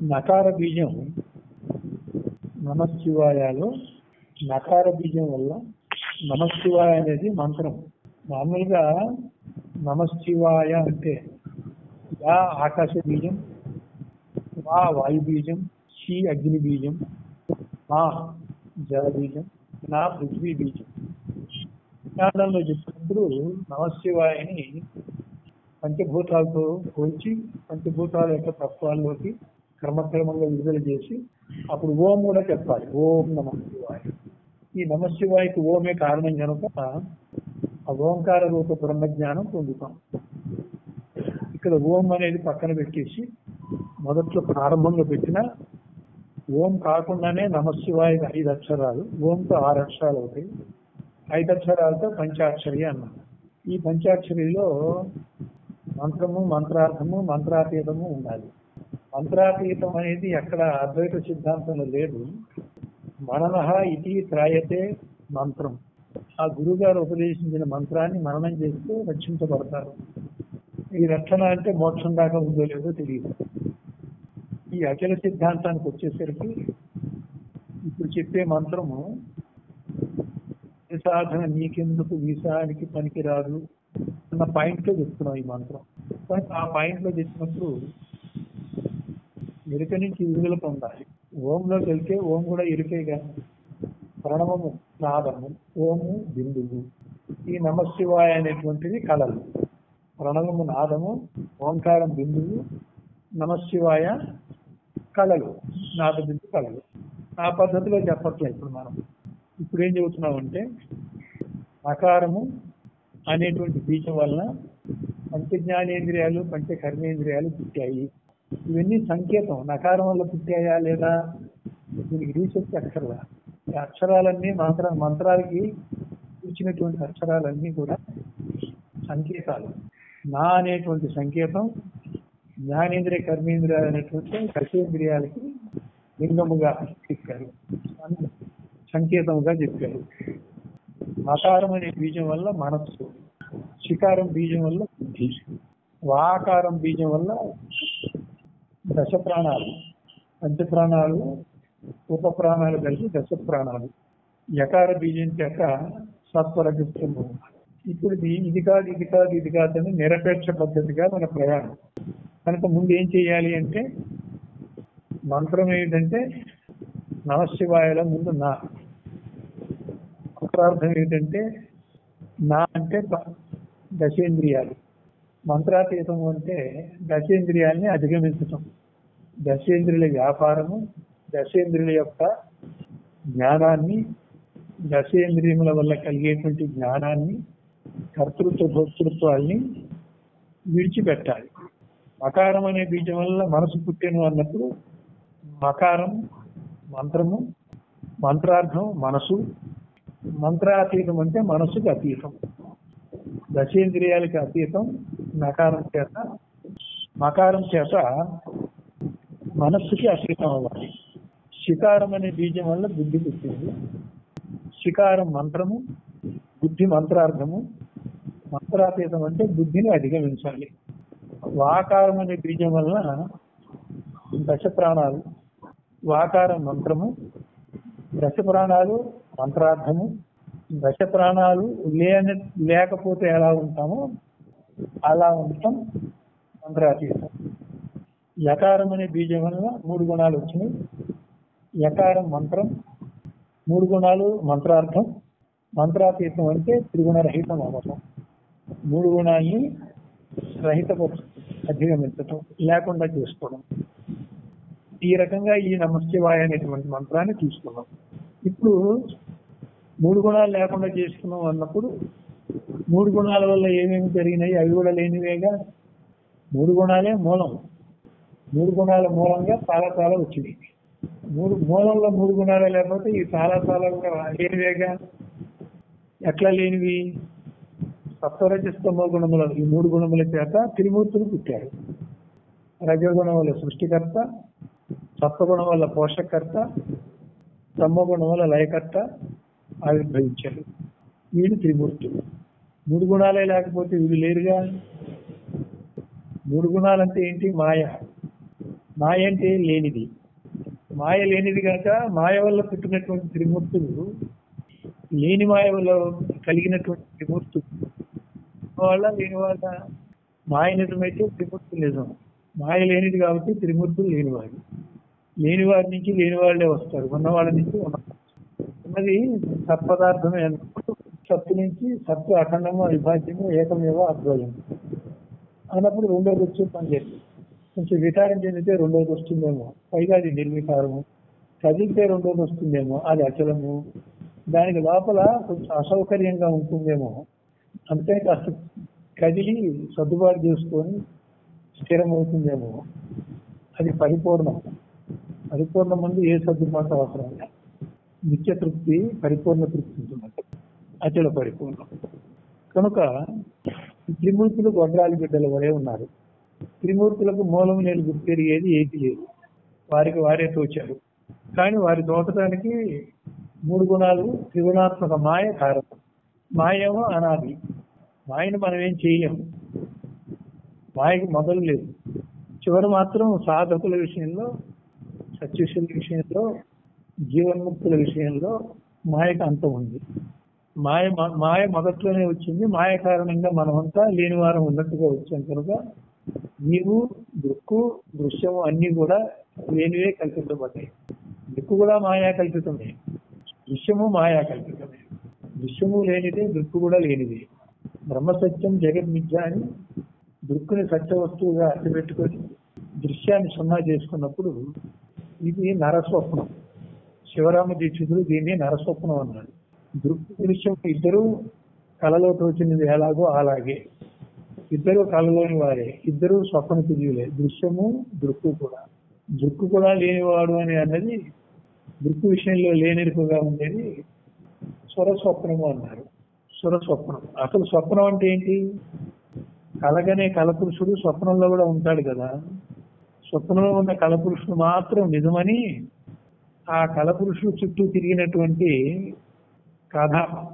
నకార బీజం నమశివాయలో నకార బీజం వల్ల నమశివాయ అనేది మంత్రం మామూలుగా నమశివాయ అంటే యా ఆకాశ బీజం వా వాయు బీజం షీ అగ్ని బీజం మా జల బీజం నా పృథ్వీ బీజం విజ్ఞానంలో చెప్పినప్పుడు నమశివాయని పంచభూతాలతో పోల్చి పంచభూతాల యొక్క తత్వాల్లోకి క్రమక్రమంగా విడుదల చేసి అప్పుడు ఓం కూడా చెప్పాలి ఓం నమ శివాయ ఈ నమ శివాయకి ఓమే కారణం కనుక ఆ ఓంకార రూప బ్రహ్మజ్ఞానం పొందుతాం ఇక్కడ ఓం అనేది పక్కన పెట్టేసి మొదట్లో ప్రారంభంలో పెట్టిన ఓం కాకుండానే నమశివాయ ఐదు అక్షరాలు ఓంతో ఆరు అక్షరాలు అవుతాయి ఐదు అక్షరాలతో పంచాక్షరి అన్నాం ఈ పంచాక్షరిలో మంత్రము మంత్రార్థము మంత్రాతీతము ఉండాలి మంత్రాతీతం అనేది ఎక్కడ అద్వైత సిద్ధాంతంలో లేదు మననహ ఇది త్రాయతే మంత్రం ఆ గురుగారు ఉపదేశించిన మంత్రాన్ని మననం చేస్తూ రక్షించబడతారు ఈ రక్షణ అంటే మోక్షం దాకా ఉందో లేదో తెలియదు ఈ అచల సిద్ధాంతానికి వచ్చేసరికి ఇప్పుడు చెప్పే మంత్రము ఏ సాధన నీకెందుకు వీసానికి పనికిరాదు అన్న పాయింట్ లో చెప్తున్నాం ఈ మంత్రం కానీ ఆ పాయింట్ లో చెప్పినప్పుడు ఎరుక నుంచి విడుదల పొందాలి ఓంలోకి వెళ్తే ఓం కూడా ఎరుకేగా ప్రణవము నాదము ఓము బిందువు ఈ నమశివాయ అనేటువంటిది కళలు ప్రణవము నాదము ఓంకారం బిందువు నమశివాయ కళలు నాద బిందు కళలు ఆ పద్ధతిలో చెప్పట్లేదు ఇప్పుడు మనం ఇప్పుడు ఏం చెబుతున్నామంటే అకారము అనేటువంటి బీజం వలన పంచ జ్ఞానేంద్రియాలు పంచ కర్మేంద్రియాలు పుట్టాయి ఇవన్నీ సంకేతం నకారం వల్ల పుట్టాయా లేదా దీనికి రీసెర్చ్ అక్షరాల ఈ అక్షరాలన్నీ మంత్ర మంత్రాలకి ఇచ్చినటువంటి అక్షరాలన్నీ కూడా సంకేతాలు నా అనేటువంటి సంకేతం జ్ఞానేంద్రియ కర్మేంద్రియాలు అనేటువంటి కర్మేంద్రియాలకి లింగముగా చెప్పారు సంకేతముగా చెప్పారు మకారం అనే బీజం వల్ల మనస్సు శికారం బీజం వల్ల బుద్ధి వాకారం బీజం వల్ల దశ ప్రాణాలు పంచ ప్రాణాలు ఉప ప్రాణాలు కలిసి దశ ప్రాణాలు యకార బీజం చేత సత్వరగిస్తుంది ఇప్పుడు ఇది ఇది కాదు ఇది కాదు ఇది కాదని నిరపేక్ష పద్ధతిగా మన ప్రయాణం కనుక ముందు ఏం చేయాలి అంటే మంత్రం ఏంటంటే నమశివాయల ముందు నా మంత్రార్థం ఏంటంటే నా అంటే ప- దశేంద్రియాలు మంత్రాతీతం అంటే దశేంద్రియాల్ని అధిగమించటం దశేంద్రియుల వ్యాపారము దశేంద్రియుల యొక్క జ్ఞానాన్ని దశేంద్రియముల వల్ల కలిగేటువంటి జ్ఞానాన్ని కర్తృత్వ భోక్తృత్వాల్ని విడిచిపెట్టాలి మకారం అనే బీజం వల్ల మనసు పుట్టెను అన్నప్పుడు మకారం మంత్రము మంత్రార్థం మనసు మంత్రాతీతం అంటే మనసుకు అతీతం దశేంద్రియాలకి అతీతం నకారం చేత మకారం చేత మనస్సుకి అతీతం అవ్వాలి శికారం అనే బీజం వల్ల బుద్ధి పుట్టింది శికారం మంత్రము బుద్ధి మంత్రార్థము మంత్రాతీతం అంటే బుద్ధిని అధిగమించాలి వాకారం అనే బీజం వల్ల దశ ప్రాణాలు వాకారం మంత్రము దశ ప్రాణాలు మంత్రార్థము దశ ప్రాణాలు లేని లేకపోతే ఎలా ఉంటామో అలా ఉండటం మంత్రాతీతం యకారం అనే బీజం వల్ల మూడు గుణాలు వచ్చినాయి యకారం మంత్రం మూడు గుణాలు మంత్రార్థం మంత్రాతీతం అంటే త్రిగుణ రహితం అవ్వటం మూడు గుణాల్ని రహిత అధిగమించటం లేకుండా చేసుకోవడం ఈ రకంగా ఈ నమశివాయ అనేటువంటి మంత్రాన్ని తీసుకున్నాం ఇప్పుడు మూడు గుణాలు లేకుండా చేసుకున్నాం అన్నప్పుడు మూడు గుణాల వల్ల ఏమేమి జరిగినాయి అవి కూడా లేనివేగా మూడు గుణాలే మూలం మూడు గుణాల మూలంగా చాలా చాలా వచ్చింది మూడు మూలంలో మూడు గుణాలే లేకపోతే ఈ చాలా చాలా కూడా లేనివేగా ఎట్లా లేనివి సప్తరజస్తమ గుణముల ఈ మూడు గుణముల చేత త్రిమూర్తులు పుట్టారు రజోగుణం వల్ల సృష్టికర్త సత్వగుణం వల్ల పోషకర్త గుణం వల్ల లయకర్త ఆవిర్భవించారు వీళ్ళు త్రిమూర్తులు మూడు గుణాలే లేకపోతే వీళ్ళు లేరుగా మూడు గుణాలంటే ఏంటి మాయ మాయ అంటే లేనిది మాయ లేనిది కాక మాయ వల్ల పుట్టినటువంటి త్రిమూర్తులు లేని మాయ వల్ల కలిగినటువంటి త్రిమూర్తులు వాళ్ళ లేని వాళ్ళ మాయ నిజమైతే త్రిమూర్తులు నిజం మాయ లేనిది కాబట్టి త్రిమూర్తులు లేనివారు లేని వారి నుంచి లేని వాళ్ళే వస్తారు ఉన్న వాళ్ళ నుంచి ఉన్న ఉన్నది సత్పదార్థమే అన్నప్పుడు సత్తు నుంచి సత్తు అఖండము అవిభాజ్యము ఏకమేవ అద్వయం అన్నప్పుడు రెండోది వచ్చి పనిచేస్తుంది కొంచెం వికారం చెందితే రెండోది వస్తుందేమో పైగా అది నిర్వికారము కదిలితే రెండోది వస్తుందేమో అది అచలము దానికి లోపల కొంచెం అసౌకర్యంగా ఉంటుందేమో అంతే కాస్త కదిలి సర్దుబాటు చేసుకొని స్థిరమవుతుందేమో అది పరిపూర్ణం పరిపూర్ణ ముందు ఏ సర్దుబాటు అవసరం లేదు నిత్య తృప్తి పరిపూర్ణ తృప్తి ఉంటుంది అచల పరిపూర్ణం కనుక ఈ త్రిమూర్తులు గొడ్రాలి బిడ్డల వలె ఉన్నారు త్రిమూర్తులకు మూలం నేను గుర్తెరిగేది ఏది లేదు వారికి వారే తోచారు కానీ వారి తోటడానికి మూడు గుణాలు త్రిగుణాత్మక మాయ కారణం మాయేమో అనాది మాయను మనం ఏం చేయలేము మాయకి మొదలు లేదు చివరి మాత్రం సాధకుల విషయంలో సత్యుషుల విషయంలో జీవన్ముక్తుల విషయంలో మాయకు అంతం ఉంది మాయ మాయ మొదట్లోనే వచ్చింది మాయ కారణంగా మనమంతా లేని వారం ఉన్నట్టుగా వచ్చాం కనుక నీవు దృక్కు దృశ్యము అన్ని కూడా లేనివే కల్పించబడ్డాయి దిక్కు కూడా మాయా కల్పితమే దృశ్యము మాయా కల్పితమే దృశ్యము లేనిదే దృక్కు కూడా లేనిది బ్రహ్మసత్యం జగన్ మిథ్య అని దృక్కుని సత్య వస్తువుగా అడ్డుపెట్టుకొని దృశ్యాన్ని సున్నా చేసుకున్నప్పుడు ఇది నరస్వప్నం శివరామ దీక్షితుడు దీన్ని నరస్వప్నం అన్నాడు దృక్కు దృశ్యం ఇద్దరు కళలో తోచినది ఎలాగో అలాగే ఇద్దరు కళలోని వారే ఇద్దరు స్వప్న తిరిగిలే దృశ్యము దృక్కు కూడా దృక్కు కూడా లేనివాడు అని అన్నది దృక్కు విషయంలో లేనిరుపుగా ఉండేది స్వరస్వప్నము అన్నారు స్వరస్వప్నం అసలు స్వప్నం అంటే ఏంటి కలగనే కలపురుషుడు స్వప్నంలో కూడా ఉంటాడు కదా స్వప్నంలో ఉన్న కలపురుషుడు మాత్రం నిజమని ఆ కలపురుషుడు చుట్టూ తిరిగినటువంటి కథ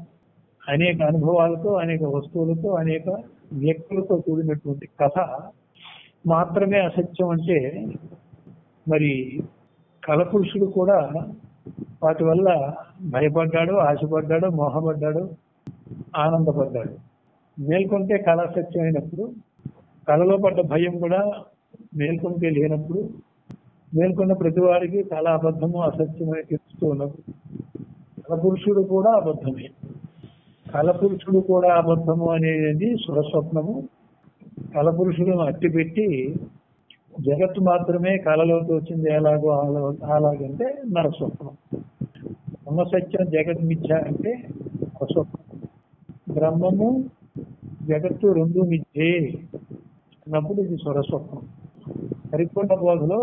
అనేక అనుభవాలతో అనేక వస్తువులతో అనేక వ్యక్తులతో కూడినటువంటి కథ మాత్రమే అసత్యం అంటే మరి కలపురుషుడు కూడా వాటి వల్ల భయపడ్డాడు ఆశపడ్డాడు మోహపడ్డాడు ఆనందపడ్డాడు మేల్కొంటే కళ సత్యమైనప్పుడు కళలో పడ్డ భయం కూడా మేల్కొంటే లేనప్పుడు మేల్కొన్న ప్రతి వారికి కళ అబద్ధము అసత్యమని తెలుస్తూ ఉన్నప్పుడు కలపురుషుడు కూడా అబద్ధమే కలపురుషుడు కూడా అబద్ధము అనేది సురస్వప్నము కలపురుషుడును అట్టిపెట్టి జగత్తు మాత్రమే కళలోకి వచ్చింది ఎలాగో అలా- అలాగంటే నరస్వప్నం బ్రహ్మసత్యం జగత్ మిథ్య అంటే అస్వప్నం బ్రహ్మము జగత్తు రెండు మిథ్యే అన్నప్పుడు ఇది స్వరస్వప్నం పరిపూర్ణ బోధలో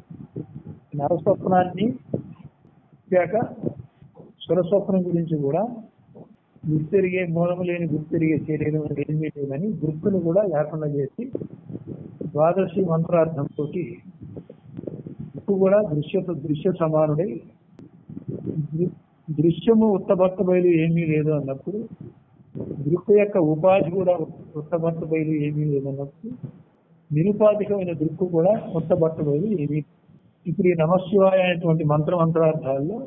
నరస్వప్నాన్ని చెప్పాక స్వరస్వప్నం గురించి కూడా గుర్తెరిగే మూలము లేని గుర్తెరిగే శరీరం ఏమీ లేదని గుర్తును కూడా లేకుండా చేసి ద్వాదశి మంత్రార్థంతో ఇప్పుడు కూడా దృశ్య దృశ్య సమానుడై దృ- దృశ్యము ఉత్తభర్త బయలు ఏమీ లేదు అన్నప్పుడు దృక్కు యొక్క ఉపాధి కూడా ఉత్తభర్త బయలు ఏమీ లేదన్నప్పుడు నిరుపాధికమైన దృక్కు కూడా ఉత్తభర్త బయలు ఏమీ ఇప్పుడు ఈ నమశివాయ అనేటువంటి మంత్ర మంత్రార్థాల్లో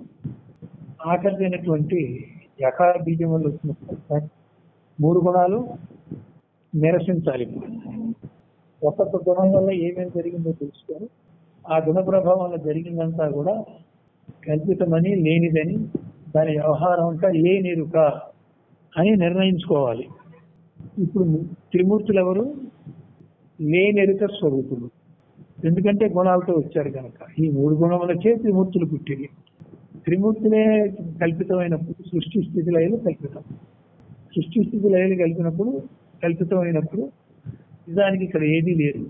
ఆఖరినటువంటి యకార బీజం వల్ల వచ్చిన మూడు గుణాలు నిరసించాలి ఒక్కొక్క గుణం వల్ల ఏమేమి జరిగిందో తెలుసుకొని ఆ గుణ ప్రభావం వల్ల జరిగిందంతా కూడా కల్పితమని లేనిదని దాని వ్యవహారం అంతా లేనిరుక అని నిర్ణయించుకోవాలి ఇప్పుడు త్రిమూర్తులు ఎవరు లేనెరుక స్వరూపులు ఎందుకంటే గుణాలతో వచ్చారు కనుక ఈ మూడు గుణములకే త్రిమూర్తులు పుట్టింది త్రిమూర్తులే కల్పితమైనప్పుడు సృష్టి స్థితి లయలు కల్పితం సృష్టి స్థితి లయలు కలిపినప్పుడు కల్పితమైనప్పుడు నిజానికి ఇక్కడ ఏదీ లేదు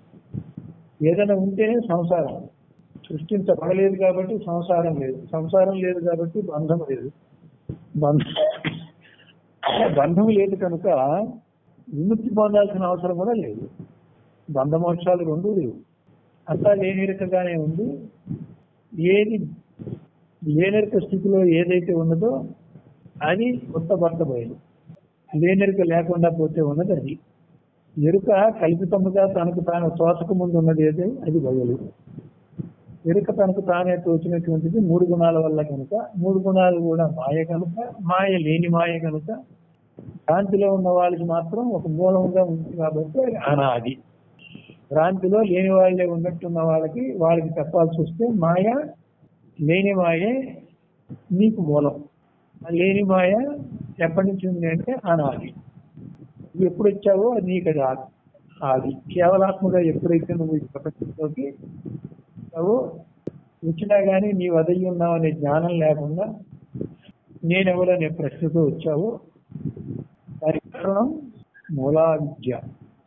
ఏదైనా ఉంటేనే సంసారం సృష్టించబడలేదు కాబట్టి సంసారం లేదు సంసారం లేదు కాబట్టి బంధం లేదు బంధం బంధం లేదు కనుక విముక్తి పొందాల్సిన అవసరం కూడా లేదు బంధమోక్షాలు రెండు లేవు అంతా లేనిరకగానే ఉంది ఏది లేనరిక స్థితిలో ఏదైతే ఉన్నదో అది కొత్త భర్త బయలు లేనరిక లేకుండా పోతే ఉన్నది అది ఎరుక కల్పితముగా తనకు తాను తోచక ముందు ఉన్నది ఏదే అది బయలు ఎరుక తనకు తానే తోచినటువంటిది మూడు గుణాల వల్ల కనుక మూడు గుణాలు కూడా మాయ కనుక మాయ లేని మాయ కనుక భ్రాంతిలో ఉన్న వాళ్ళకి మాత్రం ఒక మూలంగా ఉంది కాబట్టి అది అనాది భ్రాంతిలో లేని వాళ్ళే ఉన్నట్టున్న వాళ్ళకి వాళ్ళకి చెప్పాల్సి వస్తే మాయ లేని మాయే నీకు మూలం ఆ లేని మాయ ఎప్పటి నుంచి ఉంది అంటే అనాది నువ్వు ఎప్పుడు వచ్చావో అది నీకు అది ఆది ఆది కేవలాత్మగా ఎప్పుడైతే నువ్వు ఈ ప్రపంచంలోకి వచ్చావో వచ్చినా కానీ నీ వదయి ఉన్నావు అనే జ్ఞానం లేకుండా నేనెవరనే ప్రశ్నతో వచ్చావో దానికి కారణం మూలా విద్య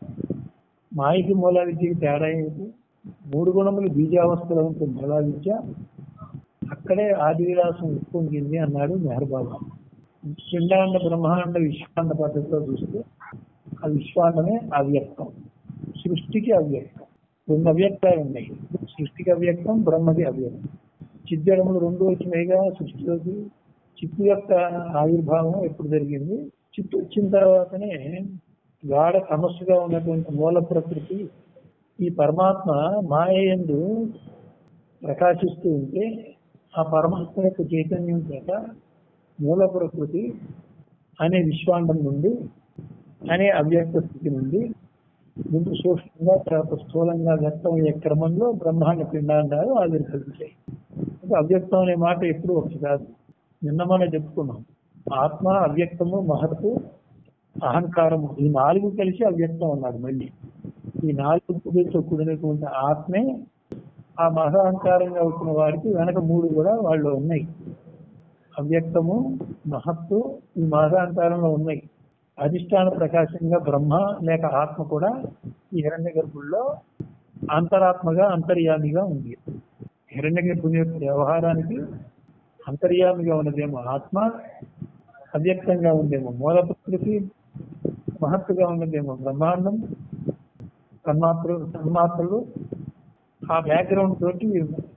మాయకి మూలా విద్యకి తేడా ఏమిటి మూడు గుణములు బీజావస్థలో ఉంటుంది మూలా విద్య అక్కడే ఆది విలాసం ఉప్పొంగింది అన్నాడు మెహర్బాబా పిండాండ బ్రహ్మాండ విశ్వాండ పద్ధతిలో చూస్తే ఆ విశ్వాండమే అవ్యక్తం సృష్టికి అవ్యక్తం రెండు అవ్యక్తాలు ఉన్నాయి సృష్టికి అవ్యక్తం బ్రహ్మకి అవ్యక్తం చిద్దడములు రెండు వచ్చినాయిగా సృష్టిలోకి చిత్తు యొక్క ఆవిర్భావం ఎప్పుడు జరిగింది చిత్తు వచ్చిన తర్వాతనే గాఢ సమస్యగా ఉన్నటువంటి మూల ప్రకృతి ఈ పరమాత్మ మాయందు ప్రకాశిస్తూ ఉంటే ఆ పరమాత్మ యొక్క చైతన్యం చేత మూల ప్రకృతి అనే విశ్వాండం నుండి అనే అవ్యక్త స్థితి నుండి ముందు సూక్ష్మంగా తర్వాత స్థూలంగా వ్యక్తం అయ్యే క్రమంలో బ్రహ్మాండ పిండాండాలు ఆవిర్భవించాయి అంటే అవ్యక్తం అనే మాట ఎప్పుడు ఒకటి కాదు నిన్న మనం చెప్పుకున్నాం ఆత్మ అవ్యక్తము మహత్తు అహంకారము ఈ నాలుగు కలిసి అవ్యక్తం అన్నాడు మళ్ళీ ఈ నాలుగు పుడితో కూడినటువంటి ఆత్మే ఆ మహాహంకారంగా వచ్చిన వారికి వెనక మూడు కూడా వాళ్ళు ఉన్నాయి అవ్యక్తము మహత్తు ఈ మహాహంకారంలో ఉన్నాయి అధిష్టాన ప్రకాశంగా బ్రహ్మ లేక ఆత్మ కూడా ఈ హిరణ్య గర్భుల్లో అంతరాత్మగా అంతర్యామిగా ఉంది హిరణ్య గర్భుని యొక్క వ్యవహారానికి అంతర్యామిగా ఉన్నదేమో ఆత్మ అవ్యక్తంగా ఉందేమో మూల ప్రకృతి మహత్తుగా ఉన్నదేమో బ్రహ్మాండం తన్మాత్రలు తన్మాత్రలు ఆ బ్యాక్గ్రౌండ్ తోటి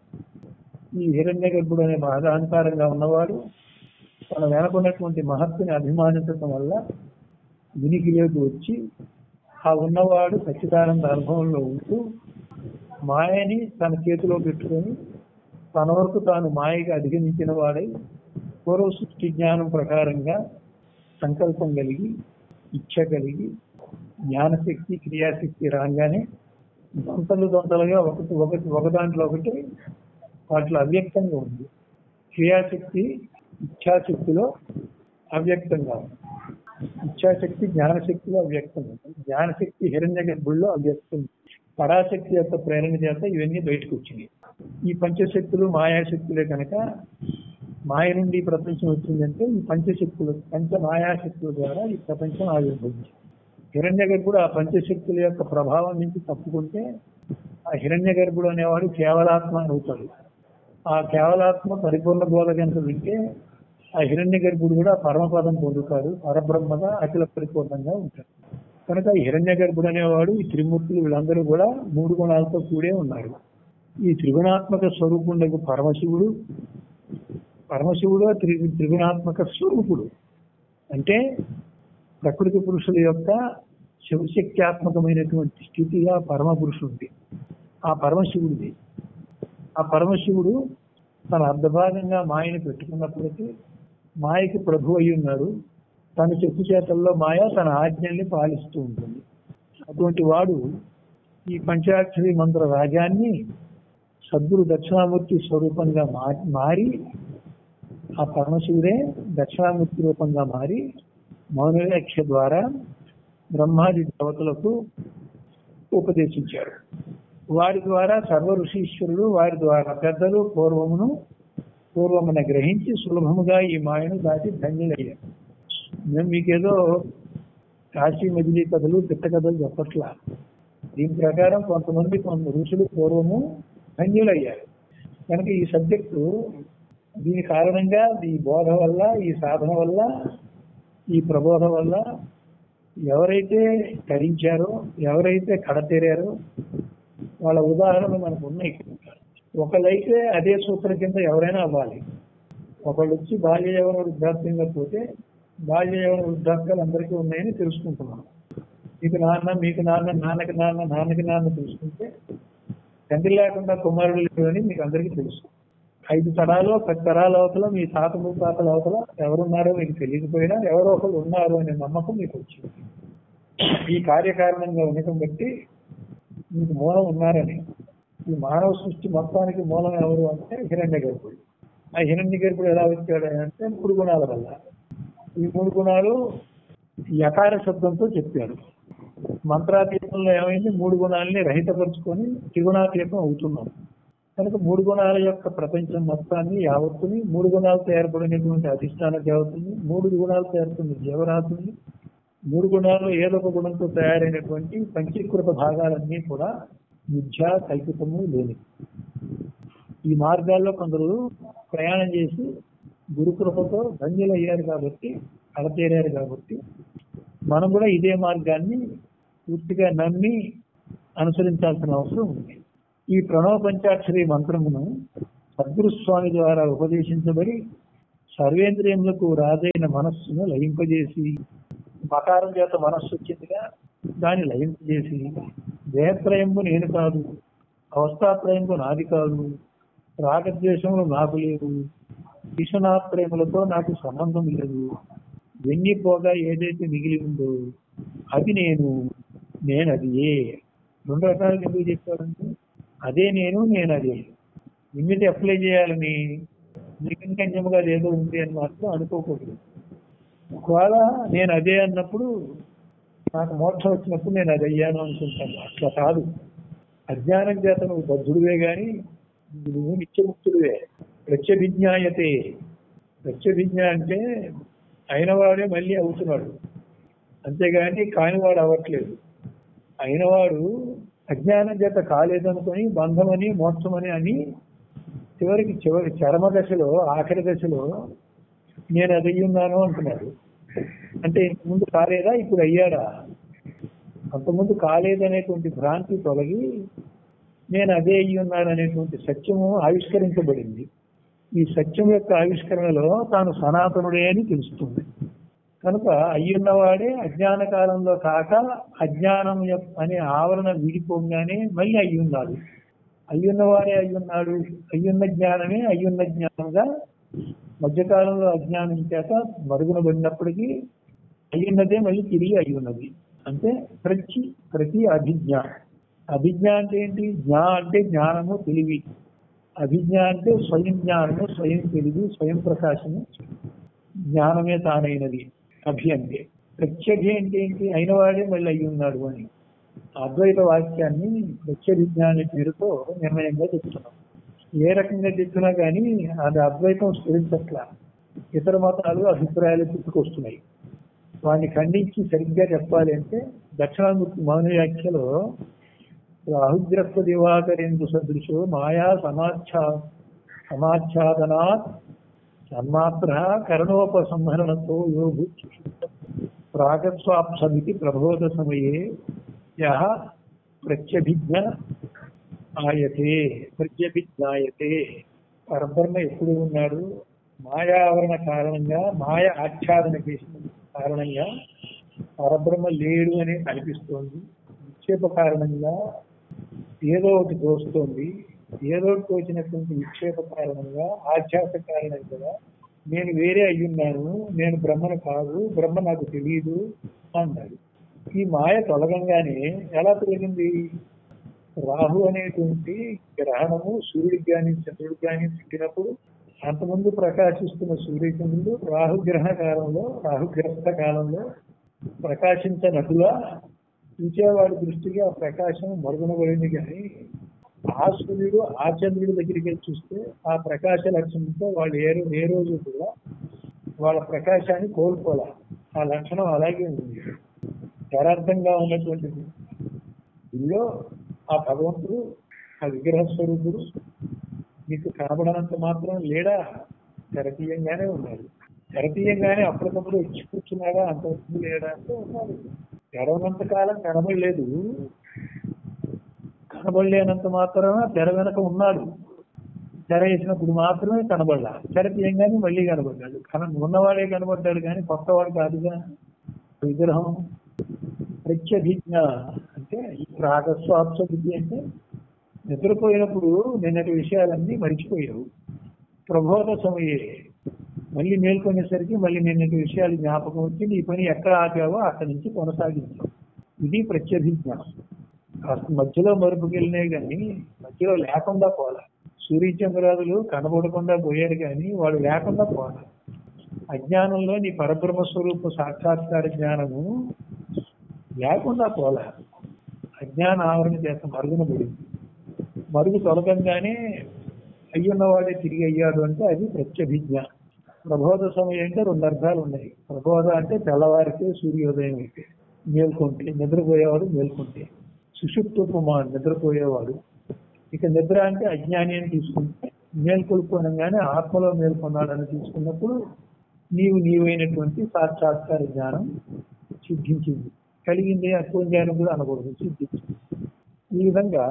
ఈ హిరణ్య గర్భుడు అనే మహదాంకారంగా ఉన్నవాడు తన వెనకున్నటువంటి మహత్తుని అభిమానించడం వల్ల ఉనికిలోకి వచ్చి ఆ ఉన్నవాడు సచ్చిదానంద అనుభవంలో ఉంటూ మాయని తన చేతిలో పెట్టుకొని తన వరకు తాను మాయగా అధిగమించిన వాడై పూర్వ సృష్టి జ్ఞానం ప్రకారంగా సంకల్పం కలిగి ఇచ్ఛ కలిగి జ్ఞానశక్తి క్రియాశక్తి రాగానే దొంతలు దొంతలుగా ఒకటి ఒకటి ఒక దాంట్లో ఒకటి వాటిలో అవ్యక్తంగా ఉంది క్రియాశక్తి ఇచ్ఛాశక్తిలో అవ్యక్తంగా ఉంది ఇచ్ఛాశక్తి జ్ఞానశక్తిలో అవ్యక్తం ఉంది జ్ఞానశక్తి హిరణ్య గర్భుల్లో అవ్యక్తం పరాశక్తి యొక్క ప్రేరణ చేత ఇవన్నీ బయటకు వచ్చినాయి ఈ పంచశక్తులు మాయాశక్తులే కనుక మాయ నుండి ఈ ప్రపంచం వచ్చిందంటే ఈ పంచశక్తులు పంచ మాయాశక్తుల ద్వారా ఈ ప్రపంచం ఆవిర్భవించింది హిరణ్య గర్భుడు ఆ పంచశక్తుల యొక్క ప్రభావం నుంచి తప్పుకుంటే ఆ హిరణ్య గర్భుడు అనేవాడు కేవలాత్మ అవుతాడు ఆ కేవలాత్మ పరిపూర్ణ బోధ కనుక వింటే ఆ హిరణ్య గర్భుడు కూడా పరమపదం పొందుతాడు పరబ్రహ్మగా అఖిల పరిపూర్ణంగా ఉంటాడు కనుక ఈ హిరణ్య గర్భుడు అనేవాడు ఈ త్రిమూర్తులు వీళ్ళందరూ కూడా మూడు గుణాలతో కూడే ఉన్నారు ఈ త్రిగుణాత్మక స్వరూపుండకు పరమశివుడు పరమశివుడు త్రి త్రిగుణాత్మక స్వరూపుడు అంటే ప్రకృతి పురుషుల యొక్క శివశక్త్యాత్మకమైనటువంటి స్థితిగా పరమ పురుషుడిది ఆ పరమశివుడిది ఆ పరమశివుడు తన అర్ధభాగంగా మాయని పెట్టుకున్నప్పటికీ మాయకి ప్రభు అయి ఉన్నాడు తన చెప్పు చేతల్లో మాయ తన ఆజ్ఞల్ని పాలిస్తూ ఉంటుంది అటువంటి వాడు ఈ పంచాక్షరి మంత్ర రాజాన్ని సద్గురు దక్షిణామూర్తి స్వరూపంగా మా- మారి ఆ పరమశివుడే దక్షిణామూర్తి రూపంగా మారి మౌనవ్యాఖ్య ద్వారా బ్రహ్మాది దేవతలకు ఉపదేశించారు వారి ద్వారా సర్వ ఋషీశ్వరులు వారి ద్వారా పెద్దలు పూర్వమును పూర్వమున గ్రహించి సులభముగా ఈ మాయను దాటి ధన్యులయ్యారు మేము మీకేదో కాశీ మజిలీ కథలు పిట్ట కథలు చెప్పట్లా దీని ప్రకారం కొంతమంది కొంత ఋషులు పూర్వము ధన్యులయ్యారు కనుక ఈ సబ్జెక్టు దీని కారణంగా ఈ బోధ వల్ల ఈ సాధన వల్ల ఈ ప్రబోధ వల్ల ఎవరైతే తరించారో ఎవరైతే కడతేరారో వాళ్ళ ఉదాహరణలు మనకు ఉన్నాయి ఒకళ్ళైతే అదే సూత్రం కింద ఎవరైనా అవ్వాలి ఒకళ్ళు వచ్చి బాల్య యవన వృద్ధాప్యంగా పోతే బాల్య యవన వృద్ధాప్యాలు అందరికీ ఉన్నాయని తెలుసుకుంటున్నాం మీకు నాన్న మీకు నాన్న నాన్నకి నాన్న నాన్నకి నాన్న తెలుసుకుంటే తండ్రి లేకుండా కుమారుడు లేడు అని మీకు అందరికీ తెలుసు ఐదు తరాలు పది తరాల అవతల మీ తాత ముత్తాతల అవతల ఎవరున్నారో మీకు తెలియకపోయినా ఎవరో ఒకరు ఉన్నారు అనే నమ్మకం మీకు వచ్చింది ఈ కార్యకారణంగా ఉండటం బట్టి మీకు మూలం ఉన్నారని ఈ మానవ సృష్టి మొత్తానికి మూలం ఎవరు అంటే హిరణ్య గర్భుడు ఆ హిరణ్య గర్భుడు ఎలా వచ్చాడు అంటే మూడు గుణాల వల్ల ఈ మూడు గుణాలు యకార శబ్దంతో చెప్పాడు మంత్రాతీతంలో ఏమైంది మూడు గుణాలని రహితపరుచుకొని త్రిగుణాతీతం అవుతున్నాం కనుక మూడు గుణాల యొక్క ప్రపంచం మొత్తాన్ని యావత్తుని మూడు గుణాలతో ఏర్పడినటువంటి అధిష్టాన దేవతని మూడు గుణాలతో ఏర్పడిన జీవరాశుల్ని మూడు గుణాలు ఏదో ఒక గుణంతో తయారైనటువంటి పంచీకృత భాగాలన్నీ కూడా మిథ్యా కల్పితము లేని ఈ మార్గాల్లో కొందరు ప్రయాణం చేసి గురుకృపతో ధన్యులు అయ్యారు కాబట్టి అడతేరారు కాబట్టి మనం కూడా ఇదే మార్గాన్ని పూర్తిగా నమ్మి అనుసరించాల్సిన అవసరం ఉంది ఈ ప్రణవ పంచాక్షరి మంత్రమును సద్గురుస్వామి ద్వారా ఉపదేశించబడి సర్వేంద్రియములకు రాజైన మనస్సును లయింపజేసి మకారం చేత మనస్సు వచ్చిందిగా దాన్ని లయింపజేసి దేహత్రయంబు నేను కాదు అవస్థాత్రయంబు నాది కాదు రాగద్వేషములు నాకు లేవు విషణాత్రయములతో నాకు సంబంధం లేదు వెన్నిపోగా ఏదైతే మిగిలి ఉందో అది నేను నేను అది ఏ రెండు రకాలుగా ఎందుకు చెప్పారంటే అదే నేను నేను అదే ఇమ్మిది అప్లై చేయాలని నికంజముగా ఏదో ఉంది అని మాత్రం అనుకోకూడదు ఒకవేళ నేను అదే అన్నప్పుడు నాకు మోక్షం వచ్చినప్పుడు నేను అది అయ్యాను అనుకుంటాను అట్లా కాదు అజ్ఞానం చేత నువ్వు బద్ధుడివే గాని నువ్వు నిత్యముక్తుడివే ప్రత్యభిజ్ఞాయతే ప్రత్యభిజ్ఞ అంటే అయినవాడే మళ్ళీ అవుతున్నాడు అంతేగాని కానివాడు అవ్వట్లేదు అయినవాడు అజ్ఞానం చేత కాలేదనుకొని బంధమని మోక్షమని అని చివరికి చివరి చరమ దశలో ఆఖరి దశలో నేను అది అయ్యున్నాను అంటున్నాడు అంటే ముందు కాలేదా ఇప్పుడు అయ్యాడా అంతకుముందు కాలేదనేటువంటి భ్రాంతి తొలగి నేను అదే అయ్యి ఉన్నాను అనేటువంటి సత్యము ఆవిష్కరించబడింది ఈ సత్యం యొక్క ఆవిష్కరణలో తాను సనాతనుడే అని తెలుస్తుంది కనుక అయ్యున్నవాడే అజ్ఞాన కాలంలో కాక అజ్ఞానం యొక్క అనే ఆవరణ విడిపోగానే మళ్ళీ అయ్యున్నాడు అయ్యున్నవాడే అయ్యున్నాడు అయ్యున్న జ్ఞానమే అయ్యున్న జ్ఞానంగా మధ్యకాలంలో అజ్ఞానం చేత మరుగున పడినప్పటికీ అయ్యున్నదే మళ్ళీ తిరిగి అయ్యున్నది అంటే ప్రతి ప్రతి అభిజ్ఞ అభిజ్ఞ అంటే ఏంటి జ్ఞా అంటే జ్ఞానము తెలివి అభిజ్ఞ అంటే స్వయం జ్ఞానము స్వయం తెలివి స్వయం ప్రకాశము జ్ఞానమే తానైనది అభి అంటే ప్రత్యభి అంటే ఏంటి అయినవాడే మళ్ళీ అయ్యి ఉన్నాడు అని అద్వైత వాక్యాన్ని ప్రత్యభిజ్ఞాని పేరుతో నిర్ణయంగా చెప్తున్నాం ఏ రకంగా చెప్పినా కానీ అది అద్వైతం స్ఫురించట్ల ఇతర మతాలు అభిప్రాయాలు పుట్టుకొస్తున్నాయి వాడిని ఖండించి సరిగ్గా చెప్పాలి అంటే దక్షిణామూర్తి మౌన వ్యాఖ్యలో రాహుగ్రస్త దివాకరేందు సదృశో మాయా సమాచ్ఛా సమాచ్ఛాదనాత్ సన్మాత్ర కరణోపసంహరణతో యోగు ప్రాగస్వాప్సమితి ప్రబోధ సమయే యహ ప్రత్యభిజ్ఞ ఆయతే ప్రత్యభిజ్ఞాయతే పరబ్రహ్మ ఎప్పుడు ఉన్నాడు మాయావరణ కారణంగా మాయ ఆచ్ఛాదన చేసిన కారణంగా పరబ్రహ్మ లేడు అని అనిపిస్తోంది విక్షేప కారణంగా ఏదో ఒకటి తోస్తోంది ఏదో ఒకటి తోచినటువంటి విక్షేప కారణంగా ఆధ్యాస కారణంగా నేను వేరే అయ్యున్నాను నేను బ్రహ్మను కాదు బ్రహ్మ నాకు తెలియదు అన్నాడు ఈ మాయ తొలగంగానే ఎలా తొలగింది రాహు అనేటువంటి గ్రహణము సూర్యుడికి కానీ చంద్రుడికి కానీ పుట్టినప్పుడు అంతకుముందు ప్రకాశిస్తున్న సూర్యచంద్రుడు రాహుగ్రహణ కాలంలో రాహుగ్రస్త కాలంలో ప్రకాశించనట్టుగా చూసేవాడి దృష్టికి ఆ ప్రకాశం మరుగునబడింది కానీ ఆ సూర్యుడు ఆ చంద్రుడి దగ్గరికి వెళ్ళి చూస్తే ఆ ప్రకాశ లక్షణంతో వాళ్ళు ఏ రో- ఏ రోజు కూడా వాళ్ళ ప్రకాశాన్ని కోల్పోలే ఆ లక్షణం అలాగే ఉంది యథార్థంగా ఉన్నటువంటి ఇల్లో ఆ భగవంతుడు ఆ విగ్రహ స్వరూపుడు మీకు కనబడనంత మాత్రం లేడా తెరతీయంగానే ఉన్నాడు తెరతీయంగానే అప్పటికప్పుడు వచ్చి కూర్చున్నాడా అంతవరకు లేడా అంటే ఉన్నాడు తెరవనంత కాలం కనబడలేదు కనబడలేనంత మాత్రాన తెర వెనక ఉన్నాడు తెర వేసినప్పుడు మాత్రమే కనబడలా తెర తీయంగానే మళ్ళీ కనబడ్డాడు కన ఉన్నవాడే కనబడ్డాడు కానీ కొత్తవాడు కాదుగా విగ్రహం ప్రత్యభిజ్ఞ అంటే ఈ ప్రాగస్వాప్స బుద్ధి అంటే నిద్రపోయినప్పుడు నిన్నటి విషయాలన్నీ మర్చిపోయావు ప్రబోధ సమయే మళ్ళీ మేల్కొనేసరికి మళ్ళీ నిన్నటి విషయాలు జ్ఞాపకం వచ్చి నీ పని ఎక్కడ ఆపావో అక్కడి నుంచి కొనసాగించావు ఇది ప్రత్యభిజ్ఞ కాస్త మధ్యలో మరుపుకెళ్ళినాయి కానీ మధ్యలో లేకుండా పోలే సూర్యచంద్రాదులు కనబడకుండా పోయారు కానీ వాడు లేకుండా పోలే అజ్ఞానంలో నీ పరబ్రహ్మ స్వరూప సాక్షాత్కార జ్ఞానము లేకుండా పోలే అజ్ఞాన ఆవరణ చేత మరుగున పడింది మరుగు తొలగంగానే అయ్యున్నవాడే తిరిగి అయ్యాడు అంటే అది ప్రత్యభిజ్ఞ ప్రబోధ సమయం అంటే రెండు అర్థాలు ఉన్నాయి ప్రబోధ అంటే తెల్లవారితే సూర్యోదయం అయితే మేల్కొంటే నిద్రపోయేవాడు మేల్కొంటే సుషుప్తోపమాన్ నిద్రపోయేవాడు ఇక నిద్ర అంటే అజ్ఞాని అని తీసుకుంటే మేల్కొల్పోనంగానే ఆత్మలో మేల్కొన్నాడని తీసుకున్నప్పుడు నీవు నీవైనటువంటి సాక్షాత్కార జ్ఞానం సిద్ధించింది కలిగింది అక్కువ జ్ఞానం కూడా అనకూడదు సిద్ధించింది ఈ విధంగా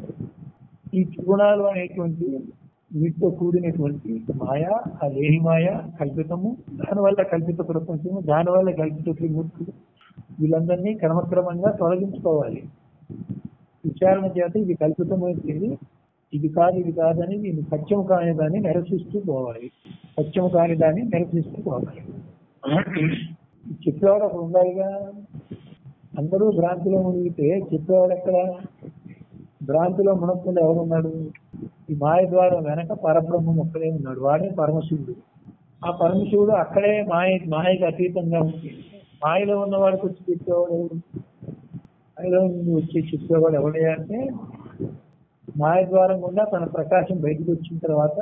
ఈ త్రిగుణాలు అనేటువంటి వీటితో కూడినటువంటి మాయ ఆ లేని మాయ కల్పితము దానివల్ల కల్పిత ప్రపంచము దానివల్ల కల్పిత త్రిమూర్తులు వీళ్ళందరినీ క్రమక్రమంగా తొలగించుకోవాలి విచారణ చేత ఇది కల్పితమైంది ఇది కాదు ఇది కాదని దీన్ని సత్యం కాని దాన్ని నిరసిస్తూ పోవాలి సత్యం కాని దాన్ని నిరసిస్తూ పోవాలి చెప్పేవాడు అక్కడ ఉండాలిగా అందరూ భ్రాంతిలో మునిగితే చెప్పేవాడు ఎక్కడ భ్రాంతిలో మునక్కుండా ఎవరున్నాడు ఈ మాయ ద్వారా వెనక పరబ్రహ్మం ఒక్కడే ఉన్నాడు వాడే పరమశివుడు ఆ పరమశివుడు అక్కడే మాయ మాయకు అతీతంగా ఉంది మాయలో ఉన్నవాడికి వచ్చి చెప్పేవాడు ఎవడు మాయలో నుండి వచ్చి చెప్పేవాడు ఎవడే అంటే మాయ ద్వారం గుండా తన ప్రకాశం బయటకు వచ్చిన తర్వాత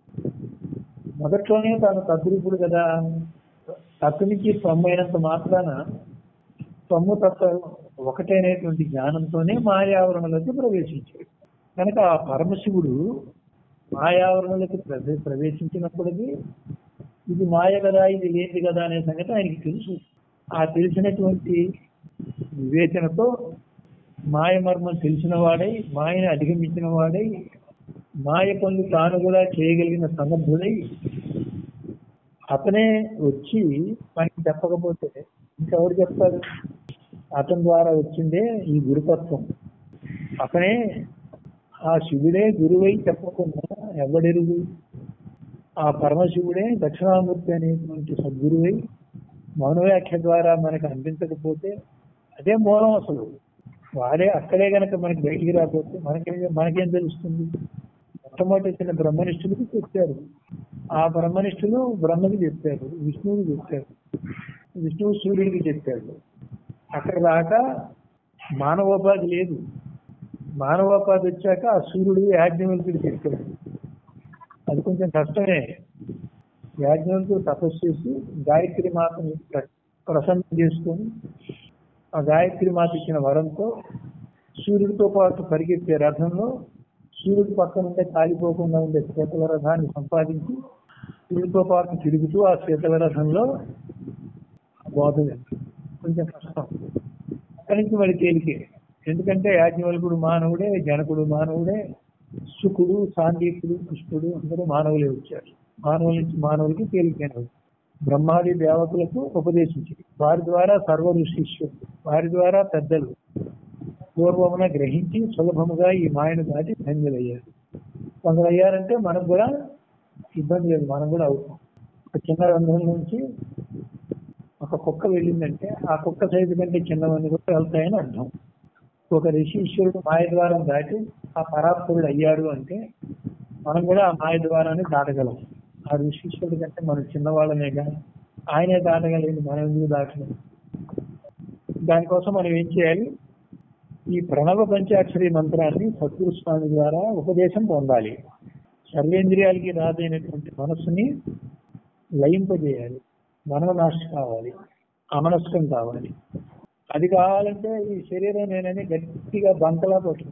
మొదట్లోనే తాను తద్రూపుడు కదా తత్తునికి అయినంత మాత్రాన తమ్ము తత్వ ఒకటేనేటువంటి జ్ఞానంతోనే మాయావరణలోకి ప్రవేశించాడు కనుక ఆ పరమశివుడు మాయావరణలోకి ప్రవే ప్రవేశించినప్పటికీ ఇది మాయ కదా ఇది లేనిది కదా అనే సంగతి ఆయనకి తెలుసు ఆ తెలిసినటువంటి వివేచనతో మాయ మర్మం తెలిసిన వాడై మాయని అధిగమించిన వాడై మాయ పనులు తాను కూడా చేయగలిగిన సమర్థుడై అతనే వచ్చి మనకి చెప్పకపోతే ఇంకెవరు చెప్తారు అతని ద్వారా వచ్చిందే ఈ గురుతత్వం అతనే ఆ శివుడే గురువై చెప్పకుండా ఎవడెరుగు ఆ పరమశివుడే దక్షిణామూర్తి అనేటువంటి సద్గురువై మౌనవ్యాఖ్య ద్వారా మనకు అందించకపోతే అదే మూలం అసలు వాడే అక్కడే గనక మనకి బయటికి రాకపోతే మనకేం మనకేం తెలుస్తుంది మొట్టమొదటి వచ్చిన బ్రహ్మనిష్ఠులకు చెప్పారు ఆ బ్రహ్మనిష్ఠులు బ్రహ్మకి చెప్పారు విష్ణువుకి చెప్పారు విష్ణువు సూర్యుడికి చెప్పాడు అక్కడ దాకా మానవోపాధి లేదు మానవోపాధి వచ్చాక ఆ సూర్యుడు యాజ్ఞవల్కుడు చెప్పాడు అది కొంచెం కష్టమే యాజ్ఞవల్కుడు తపస్సు చేసి గాయత్రి మాతని ప్ర- ప్రసన్నం చేసుకొని ఆ గాయత్రి మాత ఇచ్చిన వరంతో సూర్యుడితో పాటు పరిగెత్తే రథంలో సూర్యుడి పక్కన ఉంటే కాలిపోకుండా ఉండే శీతల రథాన్ని సంపాదించి సూర్యుడితో పాటు తిరుగుతూ ఆ శీతల రథంలో బోధ చేస్తాడు. కొంచెం కష్టం అక్కడి నుంచి మరి తేలికే ఎందుకంటే యాజ్ఞవల్కుడు మానవుడే జనకుడు మానవుడే శుకుడు సాందీపుడు కృష్ణుడు అందరూ మానవులే వచ్చారు మానవుల నుంచి మానవులకి తేలికైనది బ్రహ్మాది దేవతలకు ఉపదేశించింది వారి ద్వారా సర్వ ఋషిష్యులు వారి ద్వారా పెద్దలు పూర్వమున గ్రహించి సులభముగా ఈ మాయను దాటి ధన్యులయ్యారు కొందరు అయ్యారంటే మనకు కూడా ఇబ్బంది లేదు మనం కూడా అవుతాం ఒక చిన్న రంధ్రం నుంచి ఒక కుక్క వెళ్ళిందంటే ఆ కుక్క సైజు కంటే చిన్నవన్నీ కూడా వెళ్తాయని అర్థం ఒక ఋషి ఈశ్వరుడు మాయ ద్వారం దాటి ఆ పరాత్పరుడు అయ్యాడు అంటే మనం కూడా ఆ మాయ ద్వారాన్ని దాటగలం ఆ ఋషీశ్వరుడు కంటే మనం చిన్నవాళ్ళమేగా ఆయనే దాటగలిగింది మనం ఎందుకు దాటలేదు దానికోసం మనం ఏం చేయాలి ఈ ప్రణవ పంచాక్షరి మంత్రాన్ని సద్గురు స్వామి ద్వారా ఉపదేశం పొందాలి సర్వేంద్రియాలకి రాదైనటువంటి మనస్సుని లయింపజేయాలి మనోనాశ కావాలి అమనస్కం కావాలి అది కావాలంటే ఈ శరీరం నేనని గట్టిగా బంకలా పట్టు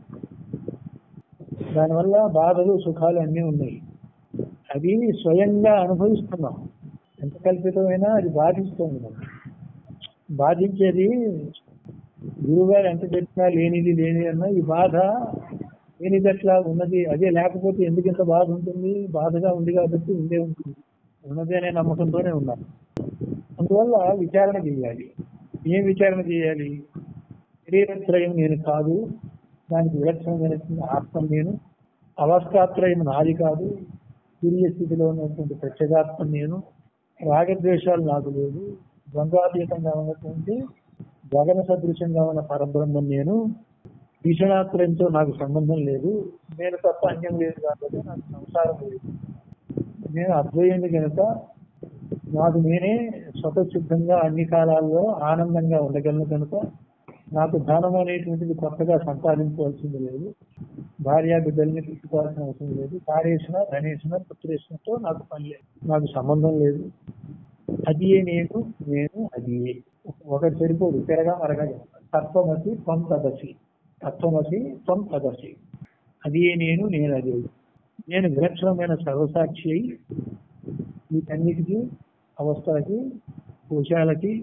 దానివల్ల బాధలు సుఖాలు అన్నీ ఉన్నాయి అది స్వయంగా అనుభవిస్తున్నాం ఎంత కల్పితమైనా అది బాధిస్తుంది మనం బాధించేది గురువుగారు ఎంత చెప్పినా లేనిది లేనిది అన్నా ఈ బాధ లేనిదట్లా ఉన్నది అదే లేకపోతే ఎందుకు ఇంత బాధ ఉంటుంది బాధగా ఉంది కాబట్టి ఉండే ఉంటుంది ఉన్నది అనే నమ్మకంతోనే ఉన్నాను అందువల్ల విచారణ చేయాలి ఏం విచారణ చేయాలి శరీరత్రయం నేను కాదు దానికి విలక్షణమైనటువంటి ఆత్మ నేను అవస్థాత్రయం నాది కాదు తురియ స్థితిలో ఉన్నటువంటి ప్రత్యేగాత్మ నేను రాగద్వేషాలు నాకు లేదు ద్వంద్వాతీతంగా ఉన్నటువంటి గగన సదృశంగా ఉన్న పరబ్రహ్మం నేను భీషణాత్రయంతో నాకు సంబంధం లేదు నేను తప్ప అన్యం లేదు కాబట్టి నాకు సంసారం లేదు నేను అద్వైంది కనుక నాకు నేనే స్వతసిద్ధంగా అన్ని కాలాల్లో ఆనందంగా ఉండగలను కనుక నాకు ధనం అనేటువంటిది కొత్తగా సంపాదించవలసింది లేదు భార్య బిడ్డల్ని పెట్టుకోవాల్సిన అవసరం లేదు కార్యేసిన ధనేసిన పుత్రేసినతో నాకు పని లేదు నాకు సంబంధం లేదు అదియే నేను నేను అదియే ఒకటి సరిపోదు తిరగా మరగా చెప్తాను. తత్వమసి త్వం తదసి తత్వమసి త్వం తదసి అదియే నేను నేను అదే నేను విలక్షణమైన సర్వసాక్షి అయి వీటన్నిటికీ అవస్థలకి కోశాలకి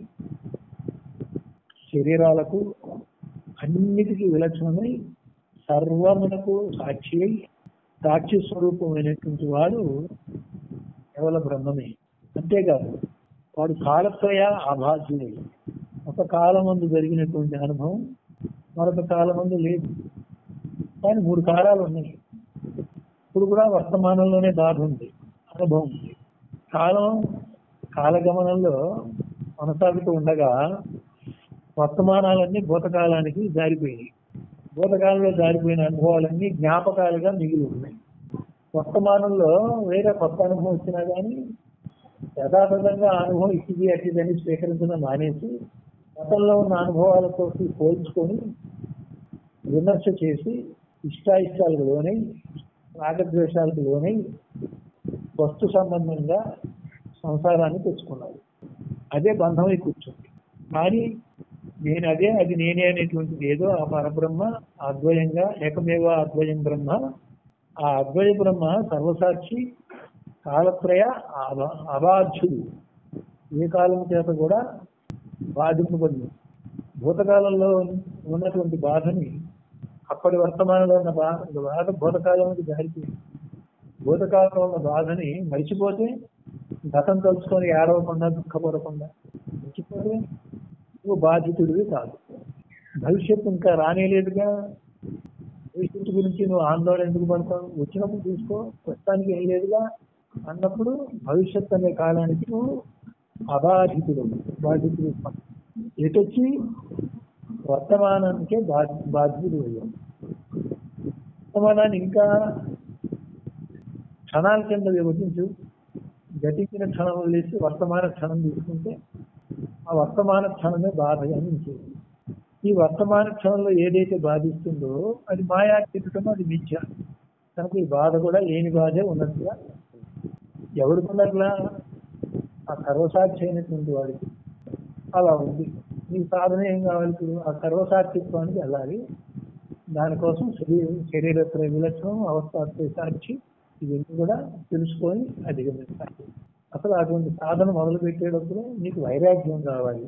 శరీరాలకు అన్నిటికీ విలక్షణమై సర్వమునకు సాక్షి అయి సాక్షి స్వరూపమైనటువంటి వాడు కేవల బ్రహ్మమే అంతేకాదు వాడు కాలత్రయ అభాజ్యుడై ఒక కాలం ముందు జరిగినటువంటి అనుభవం మరొక కాలం ముందు లేదు కానీ మూడు కాలాలు ఉన్నాయి ఇప్పుడు కూడా వర్తమానంలోనే బాధ ఉంది అనుభవం ఉంది కాలం కాలగమనంలో కొనసాగుతూ ఉండగా వర్తమానాలన్నీ భూతకాలానికి జారిపోయినాయి భూతకాలంలో జారిపోయిన అనుభవాలన్నీ జ్ఞాపకాలుగా మిగిలి ఉన్నాయి వర్తమానంలో వేరే కొత్త అనుభవం వచ్చినా కానీ యథాతథంగా ఆ అనుభవం ఇచ్చిది అట్టిదని స్వీకరించడం మానేసి గతంలో ఉన్న అనుభవాలతో పోల్చుకొని విమర్శ చేసి ఇష్టాయిష్టాలకు లోనై రాగద్వేషాలకు లోనై వస్తు సంబంధంగా సంసారాన్ని తెచ్చుకున్నారు అదే బంధమై కూర్చుంది కానీ నేను అదే అది నేనే అనేటువంటిది ఏదో ఆ పరబ్రహ్మ అద్వయంగా ఏకమేవ అద్వయం బ్రహ్మ ఆ అద్వయ బ్రహ్మ సర్వసాక్షి కాలత్రయ అబా- అబాధ్యుడు ఏ కాలం చేత కూడా బాధింపబడింది భూతకాలంలో ఉన్నటువంటి బాధని అప్పటి వర్తమానంలో ఉన్న బా బాధ భూతకాలానికి జారిపోయింది భూతకాలంలో ఉన్న బాధని మరిచిపోతే గతం తలుచుకొని ఏడవకుండా దుఃఖపడకుండా మర్చిపోతే నువ్వు బాధితుడివి కాదు భవిష్యత్తు ఇంకా రానేలేదుగా భవిష్యత్తు గురించి నువ్వు ఆందోళన ఎందుకు పడతావు వచ్చినప్పుడు చూసుకో ప్రస్తుతానికి ఏం లేదుగా అన్నప్పుడు భవిష్యత్తు అనే కాలానికి నువ్వు అబాధితుడు బాధితుడు ఎటొచ్చి వర్తమానానికే బాధ బాధ్యుడు అయ్యావు వర్తమానాన్ని ఇంకా క్షణాల కింద విభజించు గతించిన క్షణం వదిలేసి వర్తమాన క్షణం తీసుకుంటే ఆ వర్తమాన క్షణమే బాధ అనిపించేది ఈ వర్తమాన క్షణంలో ఏదైతే బాధిస్తుందో అది మాయా తిట్టడమో అది మిథ్య కనుక ఈ బాధ కూడా లేని బాధే ఉన్నట్టుగా ఎవరికున్నట్లా ఆ సర్వసాక్షి అయినటువంటి వాడికి అలా ఉంది నీ సాధన ఏం కావాలి ఇప్పుడు ఆ సర్వసాక్షిత్వానికి వెళ్ళాలి దానికోసం శరీర శరీరత్ర విలక్షణం అవస్థ సాక్షి ఇవన్నీ కూడా తెలుసుకొని అధిగమించాలి అసలు అటువంటి సాధన మొదలు పెట్టేటప్పుడు నీకు వైరాగ్యం కావాలి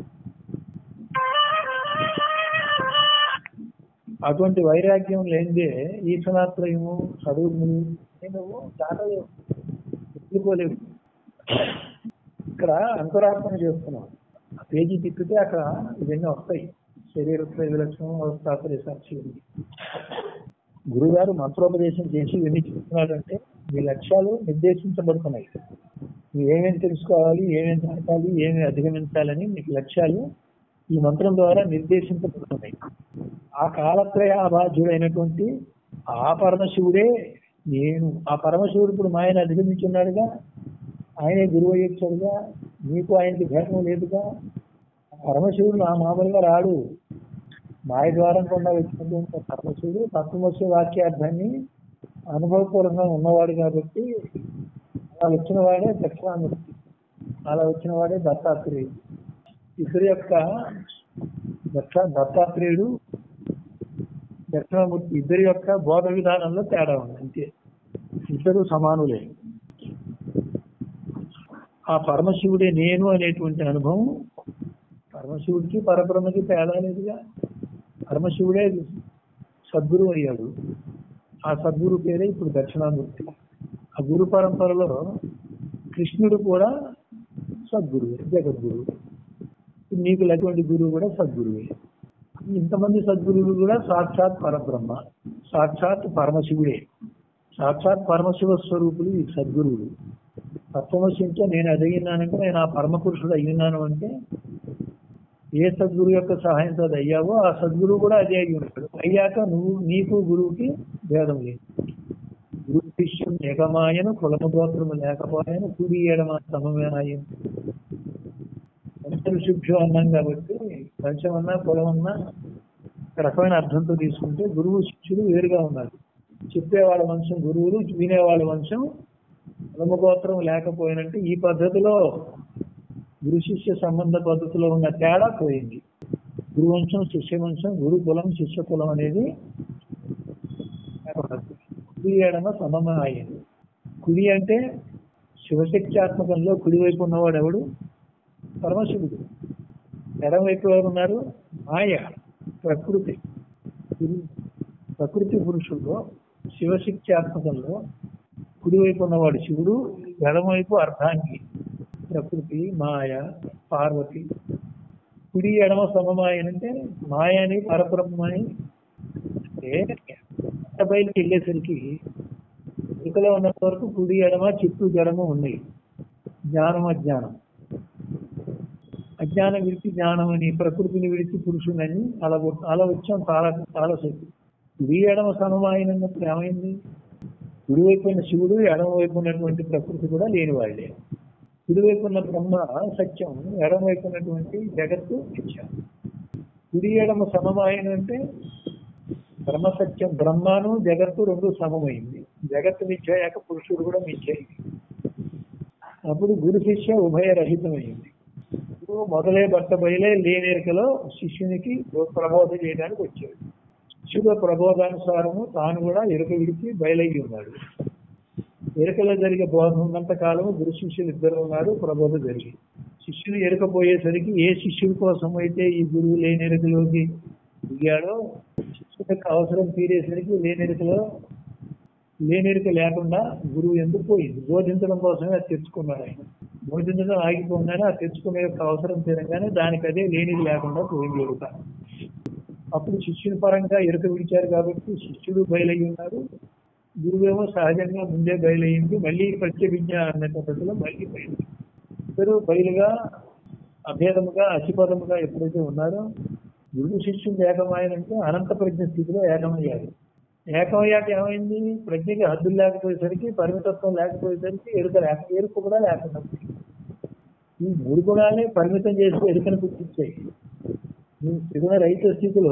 అటువంటి వైరాగ్యం లేనిదే ఈశ్వరాత్రయము చదువులు నువ్వు దాటలేవు ఎత్తుకోలేవు ఇక్కడ అంతరాత్మను చేస్తున్నావు ఆ పేజీ తిప్పితే అక్కడ ఇవన్నీ వస్తాయి శరీర విలక్షణం అవస్థాత్రయ సాక్షి ఉంది గురుగారు మంత్రోపదేశం చేసి ఇవన్నీ చెప్తున్నాడంటే మీ లక్ష్యాలు నిర్దేశించబడుతున్నాయి నువ్వు ఏమేమి తెలుసుకోవాలి ఏమేమి దాటాలి ఏమేమి అధిగమించాలని మీకు లక్ష్యాలు ఈ మంత్రం ద్వారా నిర్దేశించబడుతున్నాయి ఆ కాలత్రయ అబాధ్యుడైనటువంటి ఆ పరమశివుడే నేను ఆ పరమశివుడు ఇప్పుడు మాయను అధిగమించున్నాడుగా ఆయనే గురువు అయ్యొచ్చాడుగా నీకు ఆయనకి భేదం లేదుగా ఆ పరమశివుడు ఆ మామూలుగా రాడు మాయ ద్వారా కూడా వచ్చినటువంటి పరమశివుడు తత్వమస్య వాక్యార్థాన్ని అనుభవపూర్వకంగా ఉన్నవాడు కాబట్టి అలా వచ్చిన వాడే దక్షిణామూర్తి అలా వచ్చిన వాడే దత్తాత్రేయుడు ఇద్దరి యొక్క దక్ష దత్తాత్రేయుడు దక్షిణామూర్తి ఇద్దరి యొక్క బోధ విధానంలో తేడా ఉంది అంతే ఇద్దరు సమానులే ఆ పరమశివుడే నేను అనేటువంటి అనుభవం పరమశివుడికి పరబ్రహ్మకి తేడా లేదుగా పరమశివుడే సద్గురు అయ్యాడు ఆ సద్గురు పేరే ఇప్పుడు దక్షిణామూర్తి ఆ గురు పరంపరలో కృష్ణుడు కూడా సద్గురువే జగద్గురువు నీకు అటువంటి గురువు కూడా సద్గురువే ఇంతమంది సద్గురువులు కూడా సాక్షాత్ పరబ్రహ్మ సాక్షాత్ పరమశివుడే సాక్షాత్ పరమశివ స్వరూపులు ఈ సద్గురువులు తత్వమసి అంటే నేను అడిగినానంటే నేను ఆ పరమ పురుషుడు అయ్యున్నాను అంటే ఏ సద్గురు యొక్క సహాయంతో అది అయ్యావో ఆ సద్గురువు కూడా అదే అయ్యి ఉంటాడు అయ్యాక నువ్వు నీకు గురువుకి భేదం లేదు గురు శిష్యం ఏకమాయను కులము గోత్రము లేకపోయాను కుడి ఎడమ సమమేనాయను పంచలు శుభ్యం అన్నాం కాబట్టి పంచం అన్నా కులం అన్నా ఒక రకమైన అర్థంతో తీసుకుంటే గురువు శిష్యుడు వేరుగా ఉన్నారు చెప్పేవాళ్ళ వంశం గురువులు వినేవాళ్ళ వంశం కులమగోత్రం లేకపోయినంటే ఈ పద్ధతిలో గురు శిష్య సంబంధ పద్ధతిలో ఉన్న తేడా పోయింది గురువంశం శిష్యవంశం గురు కులం శిష్య కులం అనేది కుడి ఎడమ సమమ అయింది కుడి అంటే శివశక్త్యాత్మకంలో కుడి వైపు ఉన్నవాడు ఎవడు పరమశివుడు ఎడమ వైపు ఎవరు ఉన్నారు మాయ ప్రకృతి గురు- ప్రకృతి పురుషుల్లో శివశక్త్యాత్మకంలో కుడివైపు ఉన్నవాడు శివుడు ఎడమవైపు అర్ధాంగి ప్రకృతి మాయ పార్వతి కుడి ఎడమ సమమాయనంటే మాయని పరబ్రహ్మని అంటే బయలుకి వెళ్ళేసరికి ఇకలో ఉన్నంత వరకు కుడి ఎడమ చిత్తు జడము ఉన్నాయి జ్ఞానం అజ్ఞానం అజ్ఞానం విడిచి జ్ఞానం అని ప్రకృతిని విడిచి పురుషునని అలా వ- అలా వచ్చాం చాలా చాలాసేపు కుడి ఎడమ సమమాయనప్పుడు ఏమైంది కుడివైపు ఉన్న శివుడు ఎడమవైపు ఉన్నటువంటి ప్రకృతి కూడా లేని వాళ్ళే కుడివైపు ఉన్న బ్రహ్మ సత్యం ఎడమవైపు ఉన్నటువంటి జగత్తు మిథ్య కుడి ఎడమ సమమాయన అంటే బ్రహ్మ సత్యం బ్రహ్మాను జగత్తు రెండు సమమైంది జగత్తు మిథ్యాక పురుషుడు కూడా మిథ్య అయింది. అప్పుడు గురు శిష్య ఉభయరహితమైంది గురువు మొదలే భర్త బయలే లేనేరికలో శిష్యునికి ప్రబోధ చేయడానికి వచ్చాడు శిశుడు ప్రబోధానుసారము తాను కూడా ఎరుక విడిచి బయలయ్యి ఉన్నాడు ఎరుకలో జరిగే బోధ ఉన్నంత కాలము గురు శిష్యులు ఇద్దరు ఉన్నారు ప్రబోధ జరిగి శిష్యుడు ఎరుకపోయేసరికి ఏ శిష్యుడి కోసం అయితే ఈ గురువు లేని ఎరుకలోకి దిగాడో శిష్యుడి యొక్క అవసరం తీరేసరికి లేని ఎరుకలో లేని ఎరుక లేకుండా గురువు ఎందుకు పోయింది బోధించడం కోసమే అది తెచ్చుకున్నాడు ఆయన బోధించడం ఆగిపోగానే ఆ తెచ్చుకునే యొక్క అవసరం తీరంగానే దానికి అదే లేనిది లేకుండా పోయింది ఎరుక అప్పుడు శిష్యుని పరంగా ఎరుక విడిచారు కాబట్టి శిష్యుడు బయలయ్యి ఉన్నారు గురువేమో సహజంగా ముందే బయలయ్యింది మళ్ళీ ప్రత్యేకించ అనే పద్ధతిలో మళ్ళీ బయలు ఇద్దరు బయలుగా అభేదముగా అసిపదముగా ఎప్పుడైతే ఉన్నారో గురువు శిష్యుడు ఏకమాయనంటే అనంత ప్రజ్ఞ స్థితిలో ఏకమయ్యారు ఏకమయ్యాక ఏమైంది ప్రజ్ఞకి హద్దులు లేకపోయేసరికి పరిమితత్వం లేకపోయేసరికి ఎరుక లేక ఎరుక కూడా లేకుండా పోయింది. ఈ మూడు గుణాలే పరిమితం చేసి ఎరుకను పుట్టించాయి ఈ త్రిగుణ రహిత స్థితిలో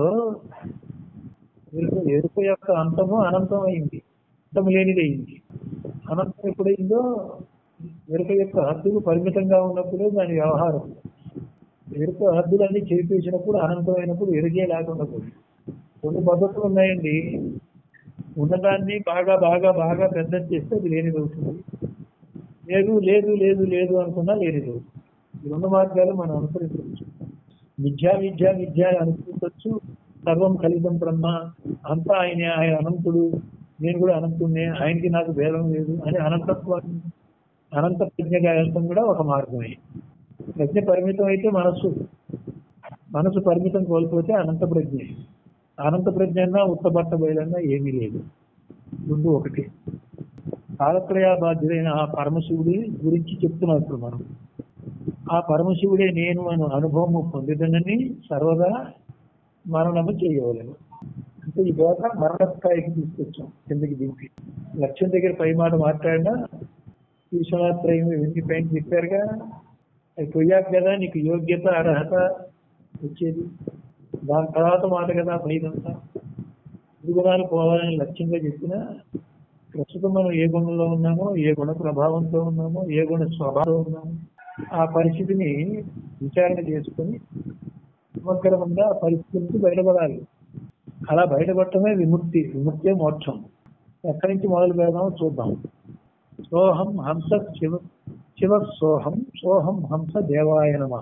ఎరుక ఎరుక యొక్క అంతము అనంతం అయింది అంతం లేనిది అయింది అనంతం ఎప్పుడైందో ఎరుక యొక్క హద్దులు పరిమితంగా ఉన్నప్పుడే దాని వ్యవహారం ఎరుక హద్దులన్నీ చేపేసినప్పుడు అనంతమైనప్పుడు ఎరుగే లేకుండా పోయింది కొన్ని పద్ధతులు ఉన్నాయండి ఉన్నదాన్ని బాగా బాగా బాగా పెద్ద చేస్తే అది లేనిది అవుతుంది లేదు లేదు లేదు లేదు అనుకున్నా లేనిది అవుతుంది ఈ రెండు మార్గాలు మనం అనుసరించవచ్చు విద్యా విద్యా విద్య అని అనుకుంటొచ్చు సర్వం కలితం బ్రహ్మ అంతా ఆయన ఆయన అనంతుడు నేను కూడా అనంతుడినే ఆయనకి నాకు భేదం లేదు అని అనంతత్వాన్ని అనంత ప్రజ్ఞగా వెళ్ళటం కూడా ఒక మార్గమే ప్రజ్ఞ పరిమితం అయితే మనస్సు మనసు పరిమితం కోల్పోతే అనంత ప్రజ్ఞ అనంత ప్రజ్ఞ అన్నా ఉత్తబట్ట బయలన్నా ఏమీ లేదు ముందు ఒకటి కాలత్రయ బాధ్యుడైన ఆ పరమశివుడి గురించి చెప్తున్నాం ఇప్పుడు మనం ఆ పరమశివుడే నేను అను అనుభవము పొందిదనని సర్వదా మరణము చేయవలను అంటే ఈ బోధ మరణస్థాయికి తీసుకొచ్చాం కిందకి దింపి లక్ష్యం దగ్గర పై మాట మాట్లాడినా విశ్వనాథ్రయం ఇవన్నీ పైన చెప్పారుగా అవి పోయాక కదా నీకు యోగ్యత అర్హత వచ్చేది దాని తర్వాత మాట కదా పైదంతా గుణాలు పోవాలని లక్ష్యంగా చెప్పినా ప్రస్తుతం మనం ఏ గుణంలో ఉన్నామో ఏ గుణ ప్రభావంతో ఉన్నామో ఏ గుణ స్వభావంతో ఉన్నామో ఆ పరిస్థితిని విచారణ చేసుకొని సమగ్రంగా ఆ పరిస్థితి నుంచి బయటపడాలి అలా బయటపడటమే విముక్తి విముక్తే మోక్షం ఎక్కడి నుంచి మొదలు పెడదామో చూద్దాం సోహం హంస శివ శివ సోహం సోహం హంస దేవాయ నమ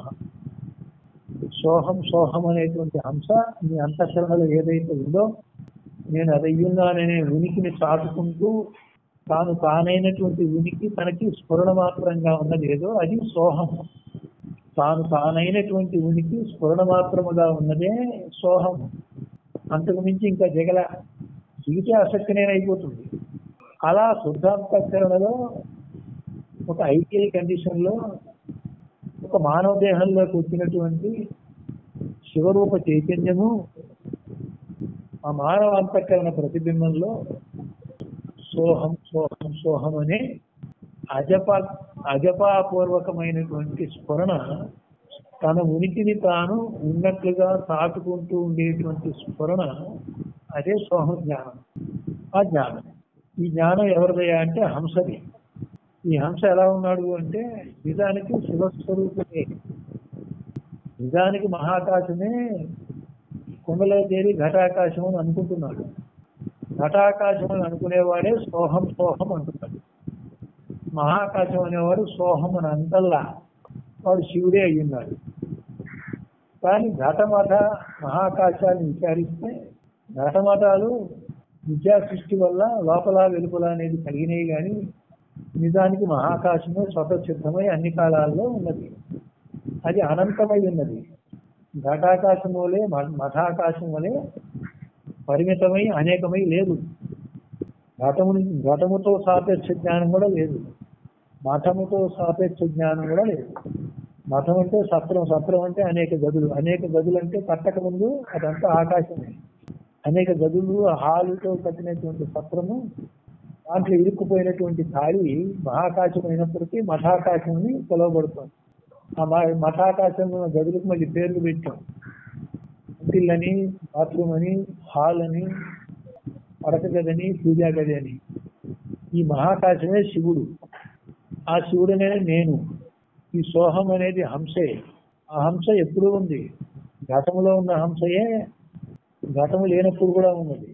సోహం సోహం అనేటువంటి హంస మీ అంతఃకరణలో ఏదైతే ఉందో నేను అదయ్యున్నాననే ఉనికిని చాటుకుంటూ తాను తానైనటువంటి ఉనికి తనకి స్ఫురణ మాత్రంగా ఉన్నది ఏదో అది సోహం తాను తానైనటువంటి ఉనికి స్ఫురణ మాత్రముగా ఉన్నదే సోహం అంతకు మించి ఇంకా జగల దిగితే ఆసక్తినేనైపోతుంది అలా శుద్ధాంతకరణలో ఒక ఐడియల్ కండిషన్లో ఒక మానవ దేహంలోకి వచ్చినటువంటి శివరూప చైతన్యము ఆ మానవ అంతఃకరణ ప్రతిబింబంలో సోహం సోహం సోహం అనే అజప అజపాపూర్వకమైనటువంటి స్ఫురణ తన ఉనికిని తాను ఉన్నట్లుగా సాటుకుంటూ ఉండేటువంటి స్ఫురణ అదే సోహం జ్ఞానం ఆ జ్ఞానం ఈ జ్ఞానం ఎవరిదయ్యా అంటే హంసది ఈ హంస ఎలా ఉన్నాడు అంటే నిజానికి శివస్వరూపమే నిజానికి మహాకాశమే కుండలో చేరి ఘటాకాశం అని అనుకుంటున్నాడు ఘటాకాశం అని అనుకునేవాడే సోహం సోహం అంటున్నాడు మహాకాశం అనేవాడు సోహం అని అంతల్లా వాడు శివుడే అయ్యున్నాడు కానీ ఘటమఠ మహాకాశాన్ని విచారిస్తే ఘటమఠాలు విద్యా సృష్టి వల్ల లోపల వెలుపల అనేది కలిగినాయి కానీ నిజానికి మహాకాశమే స్వతసిద్ధమై అన్ని కాలాల్లో ఉన్నది అది అనంతమై ఉన్నది ఘటాకాశం వలె మ- మఠాకాశం వలె పరిమితమై అనేకమై లేదు ఘటము ఘటముతో సాపేక్ష జ్ఞానం కూడా లేదు మఠముతో సాపేక్ష జ్ఞానం కూడా లేదు మఠం అంటే సత్రం సత్రం అంటే అనేక గదులు అనేక గదులు అంటే కట్టక ముందు అదంతా ఆకాశమే అనేక గదులు హాలుతో కట్టినటువంటి సత్రము దాంట్లో ఇరుక్కుపోయినటువంటి ఖాళీ మహాకాశం అయినప్పటికీ మఠాకాశం అని పిలువబడుతుంది ఆ మ- మఠాకాశం ఉన్న గదులకు మళ్ళీ పేర్లు పెట్టాం ఇంటిల్లని బాత్రూమ్ అని హాల్ అని పడక గదని పూజా గది అని ఈ మహాకాశమే శివుడు ఆ శివుడనే నేను ఈ సోహం అనేది హంసే ఆ హంస ఎప్పుడూ ఉంది ఘటములో ఉన్న హంసయే ఘటము లేనప్పుడు కూడా ఉన్నది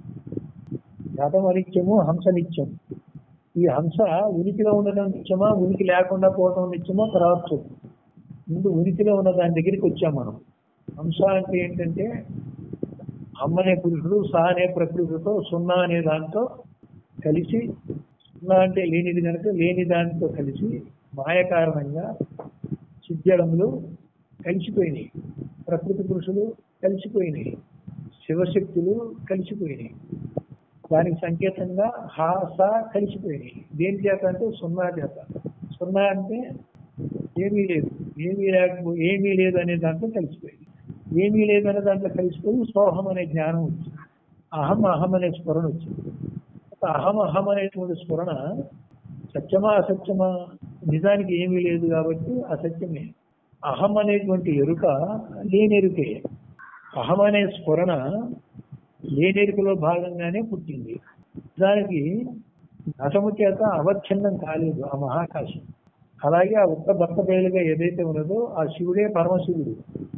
ఘటం అనిత్యము హంస నిత్యం ఈ హంస ఉనికిలో ఉండడం నిత్యమా ఉనికి లేకుండా పోవడం నిత్యమా తర్వాత చూద్దాం. ముందు ఉనికిలో ఉన్న దాని దగ్గరికి వచ్చాం మనం హంస అంటే ఏంటంటే అమ్మ అనే పురుషుడు సా అనే ప్రకృతితో సున్నా అనే దాంతో కలిసి సున్నా అంటే లేనిది కనుక లేని దానితో కలిసి మాయ కారణంగా సిద్ధడములు కలిసిపోయినాయి ప్రకృతి పురుషులు కలిసిపోయినాయి శివశక్తులు కలిసిపోయినాయి దానికి సంకేతంగా హాస కలిసిపోయినాయి దేని చేత అంటే సున్నా చేత సున్నా అంటే ఏమీ లేదు ఏమీ లేకపో ఏమీ లేదు అనే దాంట్లో కలిసిపోయింది ఏమీ లేదు అనే దాంట్లో కలిసిపోయి సోహం అనే జ్ఞానం వచ్చింది అహం అహం అనే స్ఫురణ వచ్చింది ఒక అహం అహం అనేటువంటి స్ఫురణ సత్యమా అసత్యమా నిజానికి ఏమీ లేదు కాబట్టి అసత్యమే అహం అనేటువంటి ఎరుక లేనెరుకే అహం అనే స్ఫురణ లేనెరుకలో భాగంగానే పుట్టింది దానికి ఘటము చేత అవచ్ఛిన్నం కాలేదు ఆ మహాకాశం అలాగే ఆ ఉత్త భక్త బయలుగా ఏదైతే ఉన్నదో ఆ శివుడే పరమశివుడు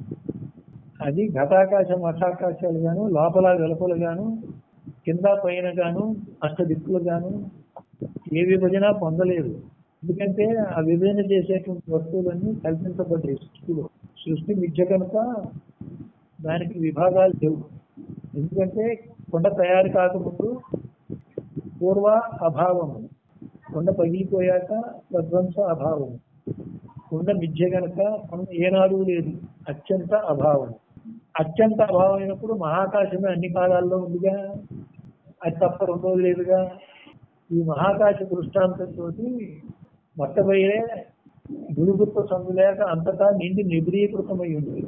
అది ఘటాకాశం అఠాకాశాలు గాను లోపల వెలుపల గాను కింద పైన గాను అష్ట దిక్కులు గాను ఏ విభజన పొందలేదు ఎందుకంటే ఆ విభజన చేసేటువంటి వస్తువులన్నీ కల్పించబడ్డాయి సృష్టిలో సృష్టి మిథ్య కనుక దానికి విభాగాలు లేవు ఎందుకంటే కొండ తయారు కాకముందు పూర్వ అభావము కొండ పగిలిపోయాక తద్వంశ అభావం కొండ మిథ్య గనక కొండ ఏనాడు లేదు అత్యంత అభావం అత్యంత అభావం అయినప్పుడు మహాకాశమే అన్ని కాలాల్లో ఉందిగా అది తప్ప రెండోది లేదుగా ఈ మహాకాశ దృష్టాంతంతో మొట్టబోయే గురుగుత్వ సందు లేక అంతటా నిండి నిబిడీకృతమై ఉంది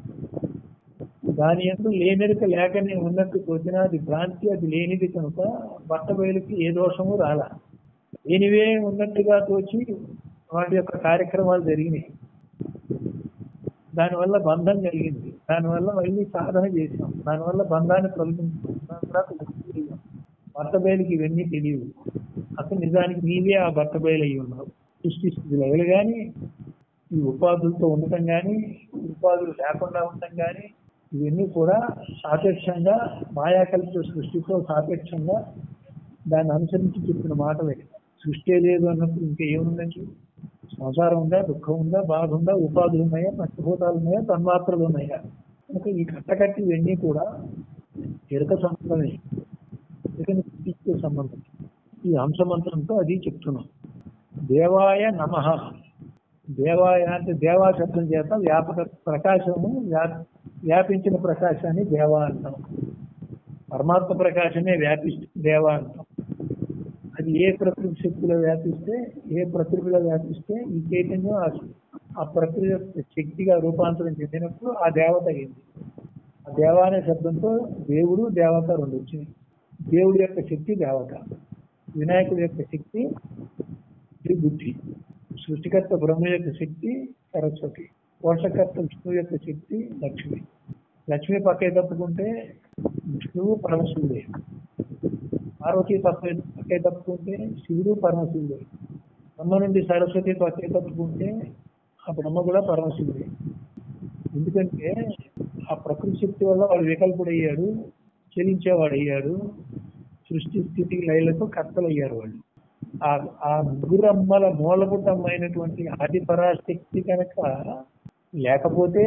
దాని ఎందు లేనెరుక లేకనే ఉన్నట్టు తోచిన అది భ్రాంతి అది లేనిది కనుక బట్టబయలుకి ఏ దోషము రాలా లేనివే ఉన్నట్టుగా తోచి వాటి యొక్క కార్యక్రమాలు జరిగినాయి దానివల్ల బంధం కలిగింది దానివల్ల మళ్ళీ సాధన చేసాం దానివల్ల బంధాన్ని తొలగించాం దాని తర్వాత ముక్తి అయ్యాం. భర్త బయలుకి ఇవన్నీ తెలియవు అసలు నిజానికి నీవే ఆ భర్త బయలు అయి ఉన్నావు సృష్టి స్థితిలో కానీ ఈ ఉపాధులతో ఉండటం కానీ ఉపాధులు లేకుండా ఉండటం కానీ ఇవన్నీ కూడా సాపేక్షంగా మాయాకల్పిత సృష్టితో సాపేక్షంగా దాన్ని అనుసరించి చెప్పిన మాటలే సృష్టి లేదు అన్నప్పుడు ఇంకా ఏముందండి సంసారం ఉందా దుఃఖం ఉందా బాధ ఉందా ఉపాధులు ఉన్నాయా పంచభూతాలు ఉన్నాయా తన్మాత్రలు ఉన్నాయా కనుక ఈ కట్టకట్టి ఇవన్నీ కూడా ఎరుక సంబంధమే ఎరుకని పుట్టించే సంబంధం ఈ అంశమంత్రంతో అది చెప్తున్నాం దేవాయ నమ దేవాయ అంటే దేవా శబ్దం చేత వ్యాపక ప్రకాశము వ్యా- వ్యాపించిన ప్రకాశాన్ని దేవా అంటాం పరమాత్మ ప్రకాశమే వ్యాపిస్తే దేవా అంటాం అది ఏ ప్రకృతి శక్తిలో వ్యాపిస్తే ఏ ప్రకృతిలో వ్యాపిస్తే ఈ చైతన్యం ఆ- ఆ ప్రకృతి యొక్క శక్తిగా రూపాంతరం చెందినప్పుడు ఆ దేవత అయింది ఆ దేవ అనే శబ్దంతో దేవుడు దేవత రెండు వచ్చినాయి దేవుడి యొక్క శక్తి దేవత వినాయకుడి యొక్క శక్తి త్రిబుద్ధి సృష్టికర్త బ్రహ్మ యొక్క శక్తి సరస్వతి పోషకర్త విష్ణువు యొక్క శక్తి లక్ష్మి లక్ష్మి పక్కే తప్పుకుంటే విష్ణువు పరమశివుడే పార్వతి పక్కే పక్కే తప్పుకుంటే శివుడు పరమశివుడే బ్రహ్మ నుండి సరస్వతి పక్కే తప్పుకుంటే ఆ బ్రహ్మ కూడా పరమశివుడే ఎందుకంటే ఆ ప్రకృతి శక్తి వల్ల వాడు వికల్పుడయ్యాడు చెలించేవాడు అయ్యాడు సృష్టి స్థితి లయలకు కర్తలయ్యారు వాళ్ళు ఆ ఆ ముగ్గురమ్మల మూలపుటమైనటువంటి ఆది పరాశక్తి కనుక లేకపోతే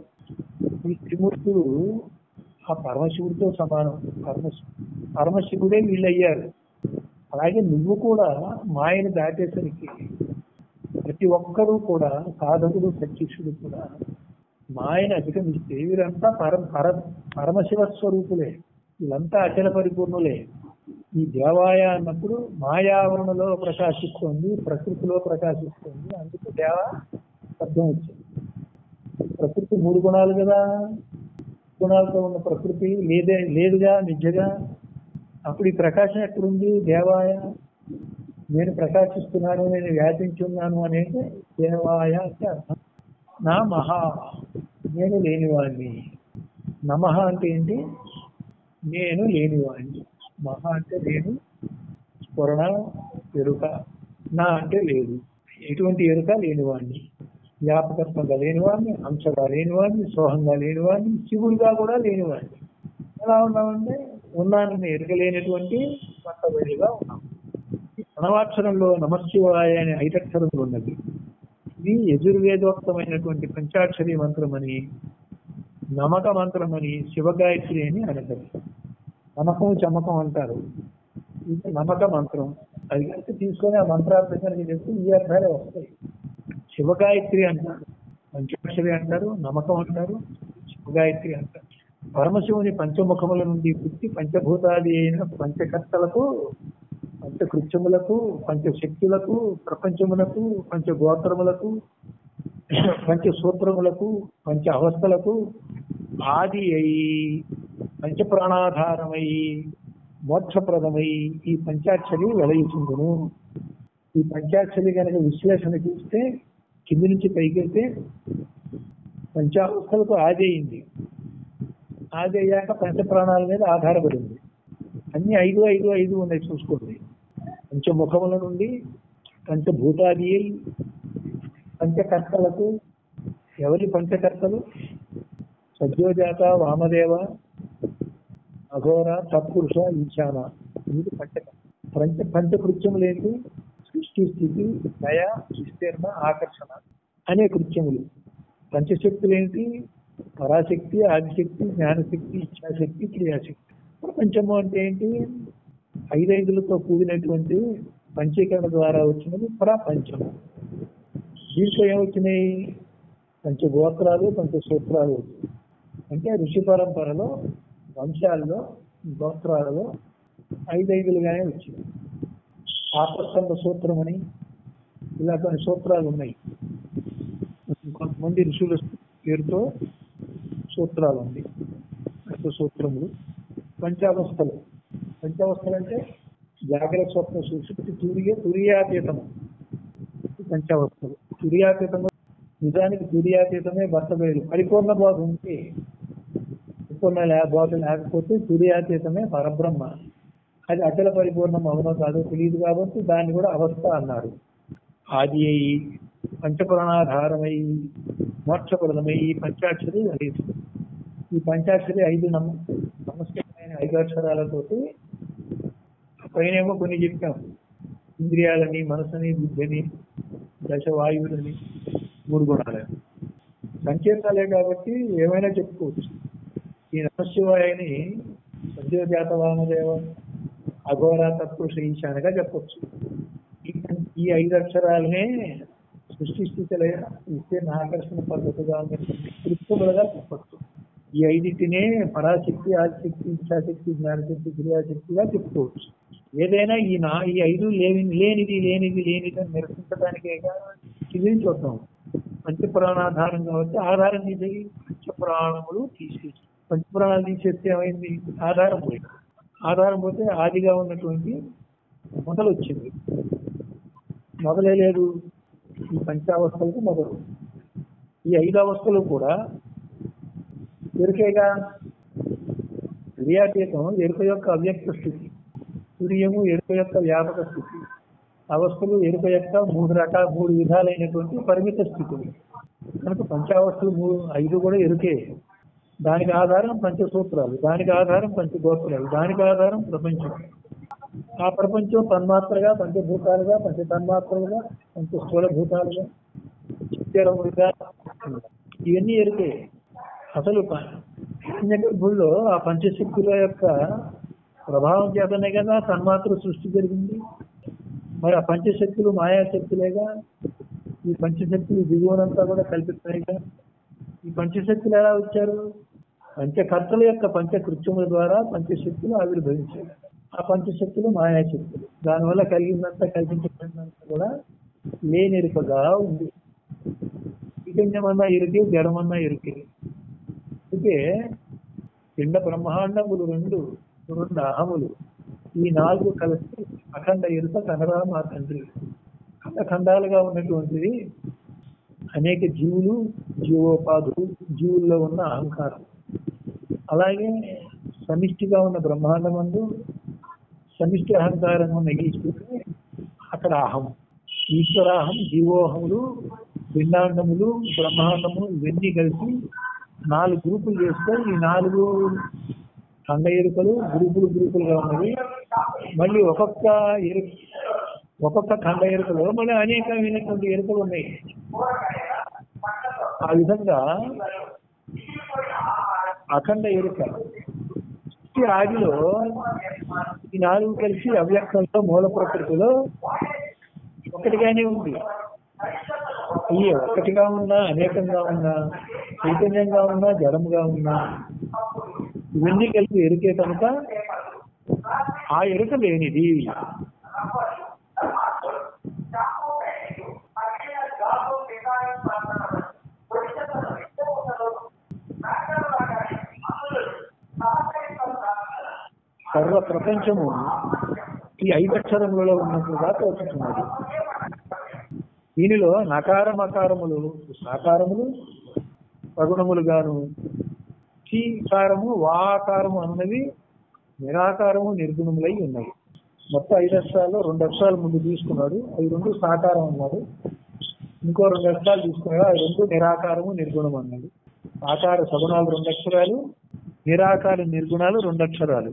ఈ త్రిమూర్తులు ఆ పరమశివుడితో సమానం పరమశి పరమశివుడే వీళ్ళయ్యారు అలాగే నువ్వు కూడా మాయను దాటేసరికి ప్రతి ఒక్కరూ కూడా సాధకుడు ప్రత్యక్షుడు కూడా మాయను అధిగమిస్తే వీరంతా పరం పర పరమశివ స్వరూపులే వీళ్ళంతా అచల పరిపూర్ణులే ఈ దేవాయ అన్నప్పుడు మాయావరణలో ప్రకాశిస్తుంది ప్రకృతిలో ప్రకాశిస్తుంది అందుకు దేవ శబ్దం వచ్చింది ప్రకృతి మూడు గుణాలు కదా గుణాలతో ఉన్న ప్రకృతి లేదే లేదుగా నిజగా అప్పుడు ఈ ప్రకాశం ఎక్కడుంది దేవాయ నేను ప్రకాశిస్తున్నాను నేను వ్యాపించున్నాను అనేది దేవాయ అంటే అర్థం నా మహా నేను లేనివాడిని నమః అంటే ఏంటి నేను లేనివాడిని మహా అంటే నేను స్ఫురణ ఎరుక నా అంటే లేదు ఎటువంటి ఎరుక లేనివాడిని వ్యాపకత్వంగా లేనివాడిని అంశగా లేనివాడిని సోహంగా లేనివాడిని శివుడిగా కూడా లేనివాడిని ఎలా ఉన్నామంటే ఉన్నానని ఎరుక లేనటువంటి కొత్త బయలుగా ఉన్నాం ఈ ప్రణవాక్షరంలో నమశివాయ అనే ఐదక్షరములు ఉన్నది ఇది యజుర్వేదోక్తమైనటువంటి పంచాక్షరి మంత్రమని నమక మంత్రమని శివగాయత్రి అని అనగదు నమ్మకం చమకం అంటారు ఇది నమ్మక మంత్రం అది కనుక తీసుకొని ఆ మంత్రార్థం కనుక చెప్తే ఈ అర్థాలే వస్తాయి శివగాయత్రి అంటారు పంచాక్షరి అంటారు నమ్మకం అంటారు శివగాయత్రి అంటారు పరమశివుని పంచముఖముల నుండి పుట్టి పంచభూతాది అయిన పంచకర్తలకు పంచకృత్యములకు పంచశక్తులకు ప్రపంచములకు పంచగోత్రములకు పంచసూత్రములకు పంచ అవస్థలకు ఆది అయి పంచప్రాణాధారమై మోక్షప్రదమై ఈ పంచాక్షరి వెలయిచుందును ఈ పంచాక్షరి కనుక విశ్లేషణ చేస్తే కింది నుంచి పైకెళ్తే పంచావస్థలకు ఆది అయింది ఆది అయ్యాక పంచప్రాణాల మీద ఆధారపడింది అన్ని ఐదు ఐదు ఐదు ఉన్నాయి చూసుకోండి పంచముఖముల నుండి పంచభూతాది అయి పంచకర్తలకు ఎవరి పంచకర్తలు సద్యోజాత వామదేవ అఘోర తత్పురుష ఈశాన ఇది పంచ పంచ పంచకృత్యములు ఏంటి సృష్టి స్థితి దయ విస్తీర్ణ ఆకర్షణ అనే కృత్యములు పంచశక్తులు ఏంటి పరాశక్తి ఆదిశక్తి జ్ఞానశక్తి ఇచ్ఛాశక్తి క్రియాశక్తి ప్రపంచము అంటే ఏంటి ఐదైదులతో కూడినటువంటి పంచీకరణ ద్వారా వచ్చినది ప్రపంచము దీంట్లో ఏమొచ్చినాయి పంచగోత్రాలు పంచసూత్రాలు వచ్చినాయి అంటే ఋషి పరంపరలో వంశాల్లో గోత్రాలలో ఐదైదులుగానే వచ్చింది ఆపస్కంద సూత్రం అని ఇలా కొన్ని సూత్రాలు ఉన్నాయి కొంతమంది ఋషుల పేరుతో సూత్రాలు ఉంది అంటే సూత్రములు పంచావస్థలు పంచావస్థలు అంటే జాగ్రత్త స్వప్న సుశక్తి తూరియ తురియాతీతము పంచావస్థలు తురియాతీతము నిజానికి తురియాతీతమే భర్త బయలు పరిపూర్ణ బోధ ఉంటే పరిపూర్ణ లే- బోధ లేకపోతే తురియాతీతమే పరబ్రహ్మ అది అచల పరిపూర్ణం అవునో కాదో తెలియదు కాబట్టి దాన్ని కూడా అవస్థ అన్నారు ఆది అయి పంచపురాణాధారమై మోక్షప్రదమై ఈ పంచాక్షరి ఐదు ఈ పంచాక్షరి ఐదు నమ నమస్కారమైన ఐదు అక్షరాలతోటి పైనేమో కొన్ని చెప్పాం ఇంద్రియాలని మనసుని బుద్ధిని దశవాయువులని మూడు గుణాలని సంకేతాలే కాబట్టి ఏమైనా చెప్పుకోవచ్చు ఈ నమశివాయని సద్యోజాత వామదేవ అఘోర తత్పురుష ఈశానగా చెప్పొచ్చు ఈ ఈ ఐదు అక్షరాలనే సృష్టి స్థితిలో విస్తీర్ణ ఆకర్షణ పద్ధతిగా ఉన్నటువంటి కృత్యములుగా చెప్పచ్చు ఈ ఐదింటినే పరాశక్తి ఆదిశక్తి ఇచ్ఛాశక్తి జ్ఞానశక్తి క్రియాశక్తిగా చెప్పుకోవచ్చు ఏదైనా ఈ నా ఈ ఐదు లేని లేనిది లేనిది లేనిది అని నిరసించడానికే ఇది చూద్దాం పంచపురాణాధారంగా వచ్చి ఆధారం తీసేది పంచపురాణములు తీసేసి పంచపురాణాలు తీసేస్తే ఏమైంది ఆధారం పోయింది ఆధారం పోతే ఆదిగా ఉన్నటువంటి మొదలు వచ్చింది మొదలే లేదు ఈ పంచావస్థలకు మొదలు ఈ ఐదు అవస్థలు కూడా ఎరుకేగా క్రియాతీతం ఎరుక యొక్క అవ్యక్త స్థితి సూర్యము ఎరుక యొక్క వ్యాపక స్థితి అవస్థలు ఎరుక యొక్క మూడు రకాల మూడు విధాలైనటువంటి పరిమిత స్థితులు కనుక పంచావస్థలు మూడు ఐదు కూడా ఎరుకే దానికి ఆధారం పంచసూత్రాలు దానికి ఆధారం పంచగోత్రాలు దానికి ఆధారం ప్రపంచం ఆ ప్రపంచం తన్మాత్రగా పంచభూతాలుగా పంచ తన్మాత్రలుగా పంచ స్థూల భూతాలుగా చిత్తరములుగా ఇవన్నీ ఎరుకే అసలు భూమిలో ఆ పంచశక్తుల యొక్క ప్రభావం చేతనే కదా తన్మాత్ర సృష్టి జరిగింది మరి ఆ పంచశక్తులు మాయాశక్తులేగా ఈ పంచశక్తులు దిగువనంతా కూడా కల్పిస్తాయిగా ఈ పంచశక్తులు ఎలా వచ్చారు పంచకర్తల యొక్క పంచకృత్యముల ద్వారా పంచశక్తులు ఆవిర్భవించాయి ఆ పంచశక్తులు మాయాశక్తులు దానివల్ల కలిగిందంతా కల్పించబడినంత కూడా లేనెరుకగా ఉంది చైతన్యమన్నా ఇరుకే జడమన్నా ఇరుకే అందుకే పిండ బ్రహ్మాండములు రెండు రెండు అహములు ఈ నాలుగు కలిసి అఖండ ఇరుక కనరా మా తండ్రి ఖండ ఖండాలుగా ఉన్నటువంటిది అనేక జీవులు జీవోపాధులు జీవుల్లో ఉన్న అహంకారం అలాగే సమిష్టిగా ఉన్న బ్రహ్మాండమందు సమిష్టి అహంకారం ఉన్న ఈశ్వరుడు అక్కడ అహం ఈశ్వరాహం జీవోహములు పిండాండములు బ్రహ్మాండము ఇవన్నీ కలిసి నాలుగు గ్రూపులు చేస్తే ఈ నాలుగు ఖండ ఎరుకలు గ్రూపులు గ్రూపులుగా ఉన్నవి మళ్ళీ ఒక్కొక్క ఎరు ఒక్కొక్క ఖండ ఎరుకలో మళ్ళీ అనేకమైనటువంటి ఎరుకలు ఉన్నాయి ఆ విధంగా అఖండ ఎరుక ఈ ఆదిలో ఈ నాలుగు కలిసి అవ్యక్తంలో మూల ప్రకృతిలో ఒకటిగానే ఉంది ఈ ఒకటిగా ఉన్నా అనేకంగా ఉన్నా చైతన్యంగా ఉన్నా జడముగా ఉన్నా ఇవన్నీ కలిపి ఎరుకే కనుక ఆ ఎరుక లేనిది సర్వ ప్రపంచము ఈ ఐదు అక్షరములలో ఉన్నట్లుగా తోచుతున్నది దీనిలో నకారం అకారములు సాకారములు సగుణములుగాను చీకారము వాకారము అన్నవి నిరాకారము నిర్గుణములై ఉన్నాయి మొత్తం ఐదు అక్షరాల్లో రెండు అక్షరాలు ముందు తీసుకున్నాడు అవి రెండు సాకారం అన్నాడు ఇంకో రెండు అక్షరాలు తీసుకున్నాడు అవి రెండు నిరాకారము నిర్గుణం అన్నాడు ఆకార సగుణాలు రెండు అక్షరాలు నిరాకార నిర్గుణాలు రెండు అక్షరాలు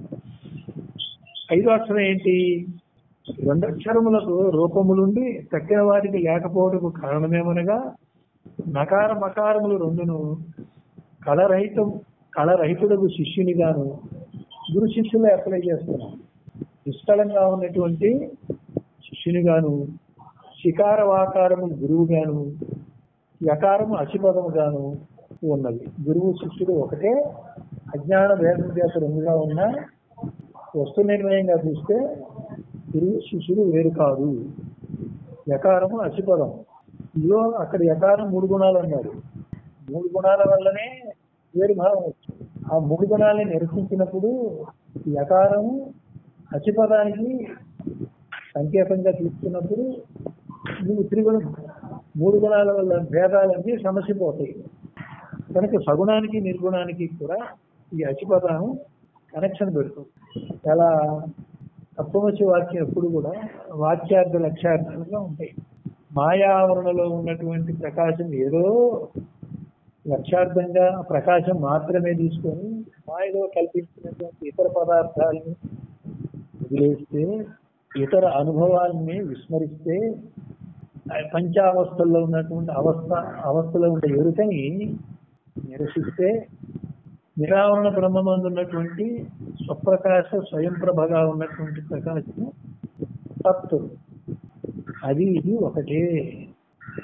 ఐదో అక్షరం ఏంటి రెండు అక్షరములకు రూపములుండి తక్కిన వాటికి లేకపోవటకు కారణమేమనగా నకార మకారములు రెండును కళరహితం కళరహితుడకు శిష్యునిగాను గురు శిష్యులు అప్లై చేస్తున్నాం నిష్కలంగా ఉన్నటువంటి శిష్యునిగాను శికార వాకారము గురువుగాను యకారము అసిపదముగాను ఉన్నది గురువు శిష్యుడు ఒకటే అజ్ఞాన భేదం చేత రెండుగా ఉన్న వస్తు నిర్ణయంగా చూస్తే గురువు శిష్యుడు వేరు కాదు యకారము అసిపదం ఇదిగో అక్కడ యకారం మూడు గుణాలు అన్నారు మూడు గుణాల వల్లనే వేరు భావం వచ్చింది ఆ మూడు గుణాలని నిరసించినప్పుడు యకారము అసిపదానికి సంకేతంగా తీసుకున్నప్పుడు నువ్వు త్రిగుణం మూడు గుణాల వల్ల భేదాలన్నీ సమసిపోతాయి కనుక సగుణానికి నిర్గుణానికి కూడా ఈ అచిపదం కనెక్షన్ పెడుతుంది చాలా తత్వమసి వాక్యం ఎప్పుడు కూడా వాక్యార్థ లక్ష్యార్థాలుగా ఉంటాయి మాయావరణలో ఉన్నటువంటి ప్రకాశం ఏదో లక్ష్యార్థంగా ప్రకాశం మాత్రమే తీసుకొని మాయలో కల్పించినటువంటి ఇతర పదార్థాలను వదిలేస్తే ఇతర అనుభవాలని విస్మరిస్తే ఆ పంచావస్థల్లో ఉన్నటువంటి అవస్థ అవస్థలో ఉండే ఎరుకని నిరసిస్తే నిరావరణ బ్రహ్మమందు ఉన్నటువంటి స్వప్రకాశ స్వయం ప్రభగా ఉన్నటువంటి ప్రకాశం తత్తు అది ఇది ఒకటే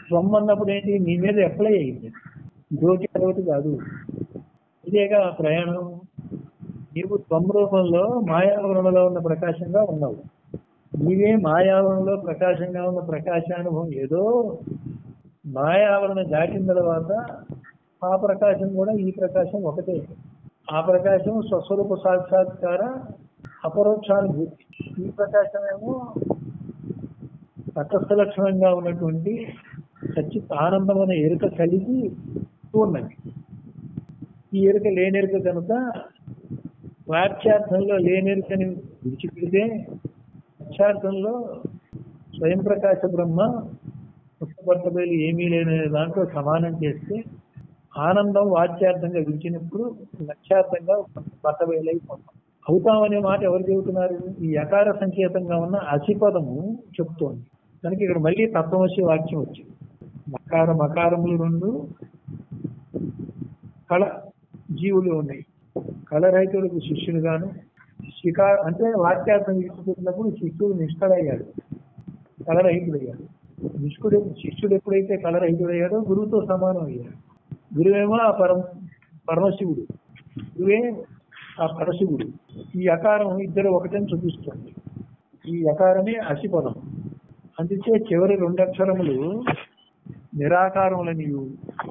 త్వం అన్నప్పుడు ఏంటి నీ మీద అప్లై అయింది ఇదొకటి అదొకటి కాదు ఇదేగా ప్రయాణం నీవు త్వం రూపంలో మాయావరణలో ఉన్న ప్రకాశంగా ఉన్నావు నీవే మాయావరణలో ప్రకాశంగా ఉన్న ప్రకాశానుభవం ఏదో మాయావరణ దాటిన తర్వాత ఆ ప్రకాశం కూడా ఈ ప్రకాశం ఒకటే ఆ ప్రకాశం స్వస్వరూప సాక్షాత్కార అపరోక్షానుభూతి ఈ ప్రకాశం ఏమో తటస్థ లక్షణంగా ఉన్నటువంటి సచ్చిత్ ఆనందమైన ఎరుక కలిగి ఉన్నది ఈ ఎరుక లేనెరుక కనుక వాక్యార్థంలో లేనెరుకని విడిచిపెడితే వాక్యార్థంలో స్వయం ప్రకాశ బ్రహ్మ పుస్తపట్టబయలు ఏమీ లేని దాంట్లో సమానం చేస్తే ఆనందం వాచ్యార్థంగా విడిచినప్పుడు లక్ష్యార్థంగా పట్టబయలైపోతాం అవుతామనే మాట ఎవరు చెబుతున్నారు ఈ యకార సంకేతంగా ఉన్న అసిపదము చెప్తోంది కనుక ఇక్కడ మళ్ళీ తత్వమసి వాక్యం వచ్చింది మకార మకారములు రెండు కళ జీవులు ఉన్నాయి కళ రైతులకు శిష్యుడుగాను శిఖా అంటే వాక్యార్థం తీసుకుంటున్నప్పుడు శిష్యుడు నిష్కడయ్యాడు కళరహితుడయ్యాడు నిష్కుడు శిష్యుడు ఎప్పుడైతే కళరహితుడయ్యాడో గురువుతో సమానం అయ్యాడు గురువేమో ఆ పరం పరమశివుడు గురువే ఆ పరశివుడు ఈ అకారం ఇద్దరు ఒకటని చూపిస్తుంది ఈ అకారమే అసిపదం అందుకే చివరి రెండు అక్షరములు నిరాకారములనియు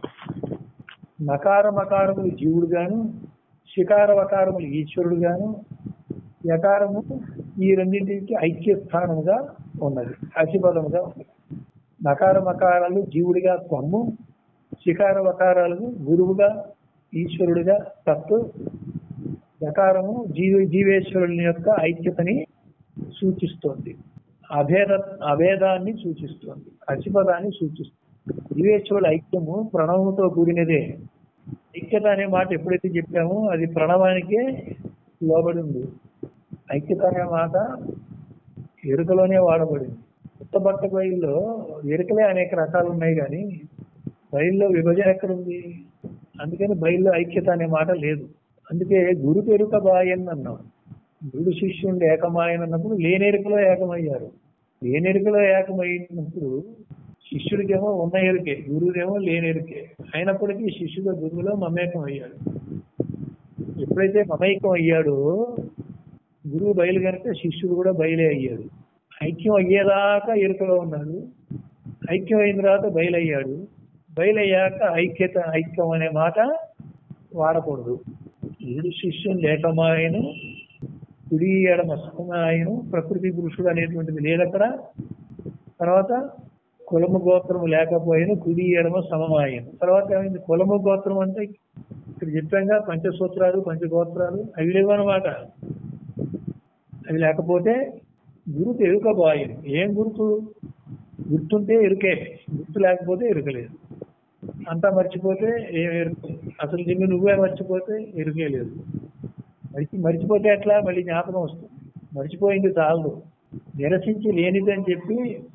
నకారమకారములు జీవుడు గాను శికారవకారములు ఈశ్వరుడు గాను యకారము ఈ రెండింటికి ఐక్య స్థానముగా ఉన్నది అసిపదముగా ఉన్నది నకారమకారాలు జీవుడిగా త్వమ్ము శికారవకారాలు గురువుగా ఈశ్వరుడిగా తత్తు యకారము జీవ జీవేశ్వరుని యొక్క ఐక్యతని సూచిస్తోంది అభేద అభేదాన్ని సూచిస్తోంది అసిపదాన్ని సూచిస్తుంది జీవేశ్వరుల ఐక్యము ప్రణవముతో కూడినదే ఐక్యత అనే మాట ఎప్పుడైతే చెప్పామో అది ప్రణవానికే లోబడి ఉంది ఐక్యత అనే మాట ఎరుకలోనే వాడబడింది కొత్త బట్ట బయలులో ఎరుకలే అనేక రకాలు ఉన్నాయి కానీ బయలులో విభజన ఎక్కడుంది అందుకని బయలులో ఐక్యత అనే మాట లేదు అందుకే గురు పెరుక బాయన్ అన్నాం గురు శిష్యుడు ఏకమాయన్ అన్నప్పుడు లేనెరుకలో ఏకమయ్యారు లేనెరుకలో ఏకమైనప్పుడు శిష్యుడికేమో ఉన్న ఎరుకే గురువుదేమో లేనెరుకే అయినప్పటికీ శిష్యుడు గురువులో మమేకం అయ్యాడు ఎప్పుడైతే మమైకం అయ్యాడో గురువు బయలు కనుక శిష్యుడు కూడా బయలే అయ్యాడు ఐక్యం అయ్యేదాకా ఎరుకలో ఉన్నాడు ఐక్యం అయిన తర్వాత బయలయ్యాడు బయలయ్యాక ఐక్యత ఐక్యం అనే మాట వాడకూడదు గురు శిష్యుని లేకమాయను కుడి ఎడమ సమమాయను ప్రకృతి పురుషుడు అనేటువంటిది లేదక్కడ తర్వాత కులము గోత్రము లేకపోయిన కుడి ఎడమ సమమాయను తర్వాత ఏమైంది కులము గోత్రం అంటే ఇక్కడ చెప్పాంగా పంచసూత్రాలు పంచగోత్రాలు అవి లేవన్నమాట అవి లేకపోతే గురుకు ఎరుకబోయను ఏం గుర్తు గుర్తుంటే ఎరుకే గుర్తు లేకపోతే ఎరుకలేదు అంతా మర్చిపోతే ఏం ఎరుకు అసలు నిన్ను నువ్వే మర్చిపోతే ఎరుకే లేదు మరిచి మర్చిపోతే ఎట్లా మళ్ళీ జ్ఞాపకం వస్తుంది మర్చిపోయింది చాలదు నిరసించి లేనిదని చెప్పి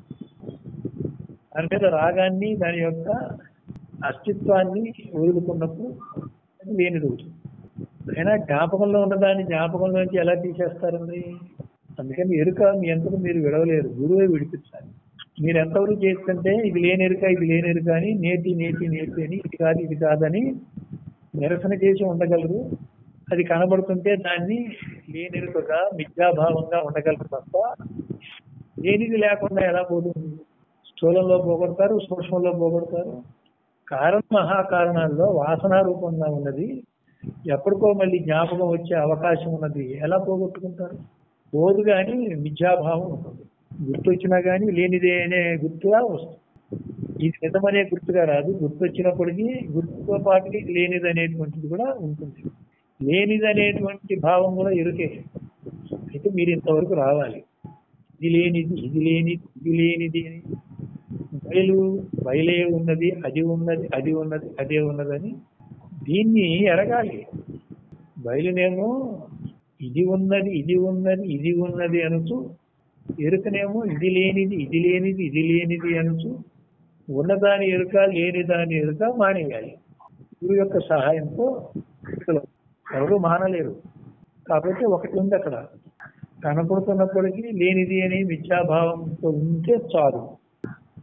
దాని మీద రాగాన్ని దాని యొక్క అస్తిత్వాన్ని వదులుకున్నప్పుడు అది లేనిది అవుతుంది అయినా జ్ఞాపకంలో ఉన్నదాన్ని జ్ఞాపకంలో నుంచి ఎలా తీసేస్తారండి అందుకని ఎరుక మీ ఎంతకు మీరు విడవలేరు గురువే విడిపించాలి మీరు ఎంతవరకు చేస్తుంటే ఇది లేని ఎరుక ఇది లేని ఎరుక అని నేతి నేతి నేతి అని ఇది కాదు ఇది కాదని నిరసన చేసి ఉండగలరు అది కనబడుతుంటే దాన్ని లేనెరుకగా మిథ్యాభావంగా ఉండగలరు తప్ప లేనిది లేకుండా ఎలా పోతుంది స్థూలంలో పోగొడతారు సూక్ష్మంలో పోగొడతారు కారణ మహాకారణాల్లో వాసనా రూపంగా ఉన్నది ఎప్పటికో మళ్ళీ జ్ఞాపకం వచ్చే అవకాశం ఉన్నది ఎలా పోగొట్టుకుంటారు పోదు కానీ మిథ్యాభావం ఉంటుంది గుర్తు వచ్చినా కానీ లేనిదే అనే గుర్తుగా వస్తుంది ఇది నిజమనే గుర్తుగా రాదు గుర్తు వచ్చినప్పటికీ గుర్తుతో పాటు లేనిది అనేటువంటిది కూడా ఉంటుంది లేనిది అనేటువంటి భావం కూడా ఎరుకే అయితే మీరు ఇంతవరకు రావాలి ఇది లేనిది ఇది లేనిది ఇది లేనిది అని బయలు బయలే ఉన్నది అది ఉన్నది అది ఉన్నది అదే ఉన్నదని దీన్ని ఎరగాలి బయలునేమో ఇది ఉన్నది ఇది ఉన్నది ఇది ఉన్నది అనుచు ఎరుకనేమో ఇది లేనిది ఇది లేనిది ఇది లేనిది అనుచు ఉన్నదాని ఎరుక లేని దాని ఎరుక మానేయాలి గురువు యొక్క సహాయంతో ఎరుకలు ఎవరు మానలేరు కాబట్టి ఒకటి ఉంది అక్కడ కనపడుతున్నప్పటికీ లేనిది అని మిథ్యాభావంతో ఉంటే చాలు